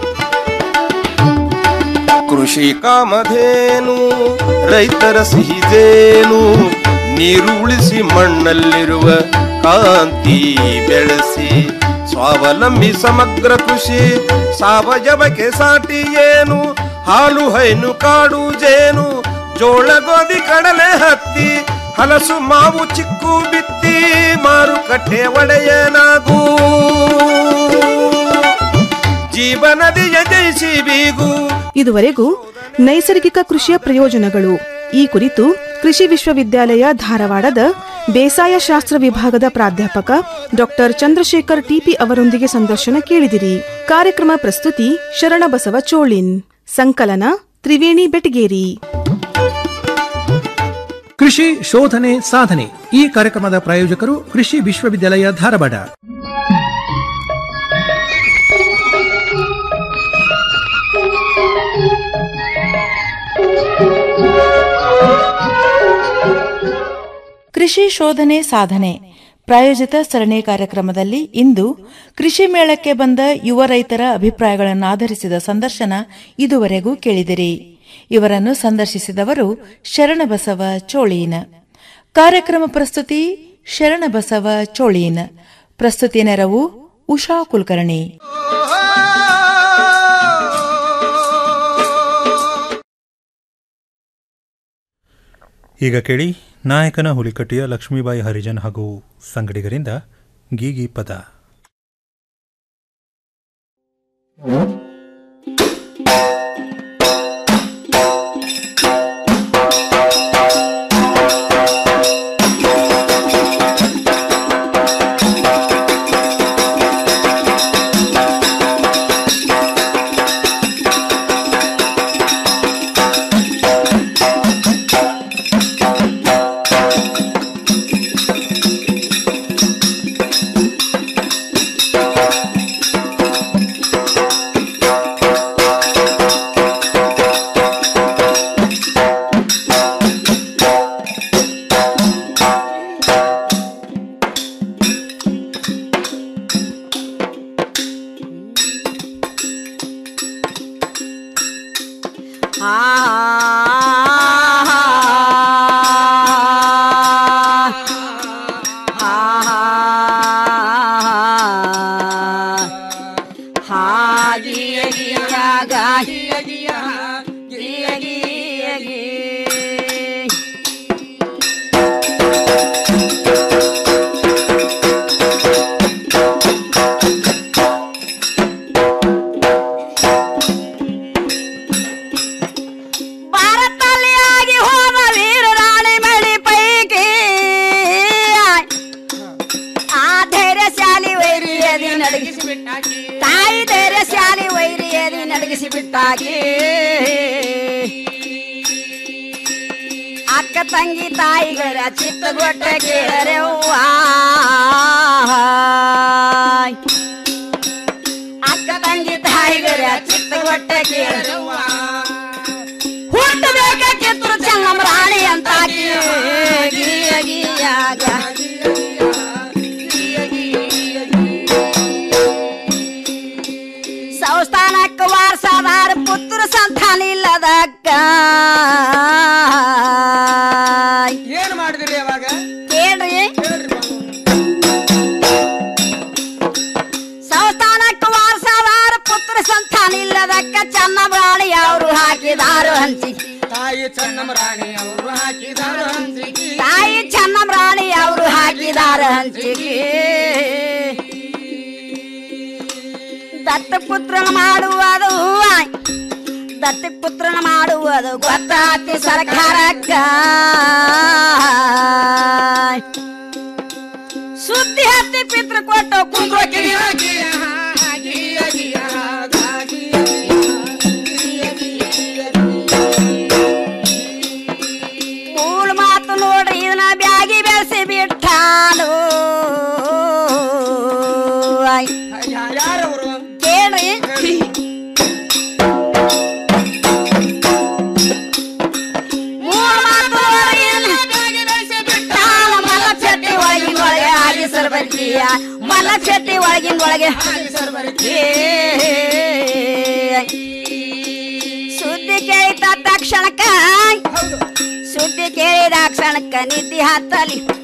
ಕೃಷಿ ಕಾಮಧೇನು ರೈತರ ಸಿಹಿದೇನು ನೀರು ಉಳಿಸಿ ಮಣ್ಣಲ್ಲಿರುವ ಕಾಂತಿ ಬೆಳೆಸಿ ಸ್ವಾವಲಂಬಿ ಸಮಗ್ರ ಕೃಷಿ ಸಾವಯವಕ್ಕೆ ಸಾಟಿ ಏನು ಹಾಲು ಹೈನು ಕಾಡು ಜೇನು ಜೋಳ ಗೋಧಿ ಕಡಲೆ ಹತ್ತಿ ಹಲಸು ಮಾವು ಚಿಕ್ಕು ಬಿತ್ತಿ ಮಾರುಕಟ್ಟೆ ಒಡೆಯನಾಗೂ ಜೀವನದಿಯ ಜಯಿಸಿ ಬೀಗು ಇದುವರೆಗೂ ನೈಸರ್ಗಿಕ ಕೃಷಿಯ ಪ್ರಯೋಜನಗಳು ಈ ಕುರಿತು ಕೃಷಿ ವಿಶ್ವವಿದ್ಯಾಲಯ ಧಾರವಾಡದ ಬೇಸಾಯ ಶಾಸ್ತ್ರ ವಿಭಾಗದ ಪ್ರಾಧ್ಯಾಪಕ ಡಾಕ್ಟರ್ ಚಂದ್ರಶೇಖರ್ ಟಿಪಿ ಅವರೊಂದಿಗೆ ಸಂದರ್ಶನ ಕೇಳಿದಿರಿ ಕಾರ್ಯಕ್ರಮ ಪ್ರಸ್ತುತಿ ಶರಣಬಸವ ಚೋಳಿನ್ ಸಂಕಲನ ತ್ರಿವೇಣಿ ಬೆಟಗೇರಿ ಕೃಷಿ ಶೋಧನೆ ಸಾಧನೆ ಈ ಕಾರ್ಯಕ್ರಮದ ಪ್ರಾಯೋಜಕರು ಕೃಷಿ ವಿಶ್ವವಿದ್ಯಾಲಯ ಧಾರವಾಡ ಕೃಷಿ ಶೋಧನೆ ಸಾಧನೆ ಪ್ರಾಯೋಜಿತ ಸರಣಿ ಕಾರ್ಯಕ್ರಮದಲ್ಲಿ ಇಂದು ಕೃಷಿ ಮೇಳಕ್ಕೆ ಬಂದ ಯುವ ರೈತರ ಅಭಿಪ್ರಾಯಗಳನ್ನು ಆಧರಿಸಿದ ಸಂದರ್ಶನ ಇದುವರೆಗೂ ಕೇಳಿದಿರಿ ಇವರನ್ನು ಸಂದರ್ಶಿಸಿದವರು ಶರಣಬಸವ ಚೋಳೀನ ಕಾರ್ಯಕ್ರಮ ಪ್ರಸ್ತುತಿ ಶರಣಬಸವ ಚೋಳೀನ ಪ್ರಸ್ತುತಿ ನೆರವು ಉಷಾ ಕುಲಕರ್ಣಿ ಈಗ ಕೇಳಿ ನಾಯಕನ ಹುಲಿಕಟ್ಟಿಯ ಲಕ್ಷ್ಮೀಬಾಯಿ ಹರಿಜನ್ ಹಾಗೂ ಸಂಗಡಿಗರಿಂದ ಗೀಗಿ ಪದ ಧೈರ್ಯಶಾಲಿ ವೈರಿಯದಿ ನಡಗಿಸಿ ಬಿಟ್ಟಾಕಿ ತಾಯಿ ಧೈರ್ಯಶಾಲಿ ವೈರಿಯದಿ ನಡಗಿಸಿ ಬಿಟ್ಟಾಕಿ ಅಕ್ಕ ತಂಗಿ ತಾಯಿಗರ ಚಿತ್ತಗೊಟ್ಟ ಕೇಳರೆವ್ವ ಅಕ್ಕ ತಂಗಿ ತಾಯಿಗರ ಚಿತ್ತಗೊಟ್ಟ ಕೇಳರೆವ್ವ ಹುಟ್ಟಬೇಕ ಕಿತ್ತರು ಚೆನ್ನಮ್ಮ ರಾಣಿ ಅಂತ ಗೀಯ ಗೀಯಾಗ ಸಂಸ್ಥಾನಕ್ಕ ವಾರಸಾದಾರ ಪುತ್ರ ಸಂತಾನ ಇಲ್ಲದಕ್ಕ ಏನ್ ಮಾಡಿದ್ರಿ ಅವಾಗ ಕೇಳ್ರಿ ಸಂಸ್ಥಾನಕ್ಕ ವಾರಸಾದಾರ ಪುತ್ರ ಸಂತಾನ ಇಲ್ಲದಕ್ಕ ಚೆನ್ನಬರಾಣಿ ಅವರು ಹಾಕಿದಾರು ಹಂಚಿಕೆ ತಾಯಿ ಚೆನ್ನಮ್ಮ ರಾಣಿ ಅವರು ಹಾಕಿದಾರ ಹಂಚಿಕೆ ತಾಯಿ ಚೆನ್ನಮರಾಣಿ ಅವರು ಹಾಕಿದಾರ ಹಂಚಿಕೆ ದತ್ತ ಪುತ್ರನ ಮಾಡುವುದು ದತ್ತ ಪುತ್ರನ ಮಾಡುವುದು ಗೊತ್ತಾತಿ ಸರ್ಕಾರಕ್ಕ ಸುದ್ದಿ ಹತ್ತಿ ಪಿತೃ ಕೊಟ್ಟು ಕುಂದ್ರ ಮೂಲ ಮಾತು ನೋಡ್ರಿ ಇದನ್ನ ಬ್ಯಾಗಿ ಬೆಳೆಸಿ ಬಿಟ್ಟಾನು ಯಾರವರು ಕೇಳ್ರಿ ಮೂಲ ಮಾತು ನೋಡ್ರಿ ಇದನ್ನ ಬ್ಯಾಗಿ ಬೆಳೆಸಿ ಬಿಟ್ಟಾನು ಮಲ್ಲ ಚಟ್ಟಿ ಒಳಗಿನ ಒಳಗೆ ಹಾಗೆ ಸರ್ಬರ್ತೀಯ ಮಲ್ಲ ಚಟ್ಟಿ ಒಳಗಿನ ಒಳಗೆ ಹಾಗೆ ಸರ್ಬರ್ತೀಯ ಸುದ್ದಿ ಕೇಳಿದ ತಕ್ಷಣಕ್ಕ ಸುದ್ದಿ ಕೇಳಿದ ಕ್ಷಣಕ್ಕ ನಿದ್ದೆ ಹತ್ತಲಿ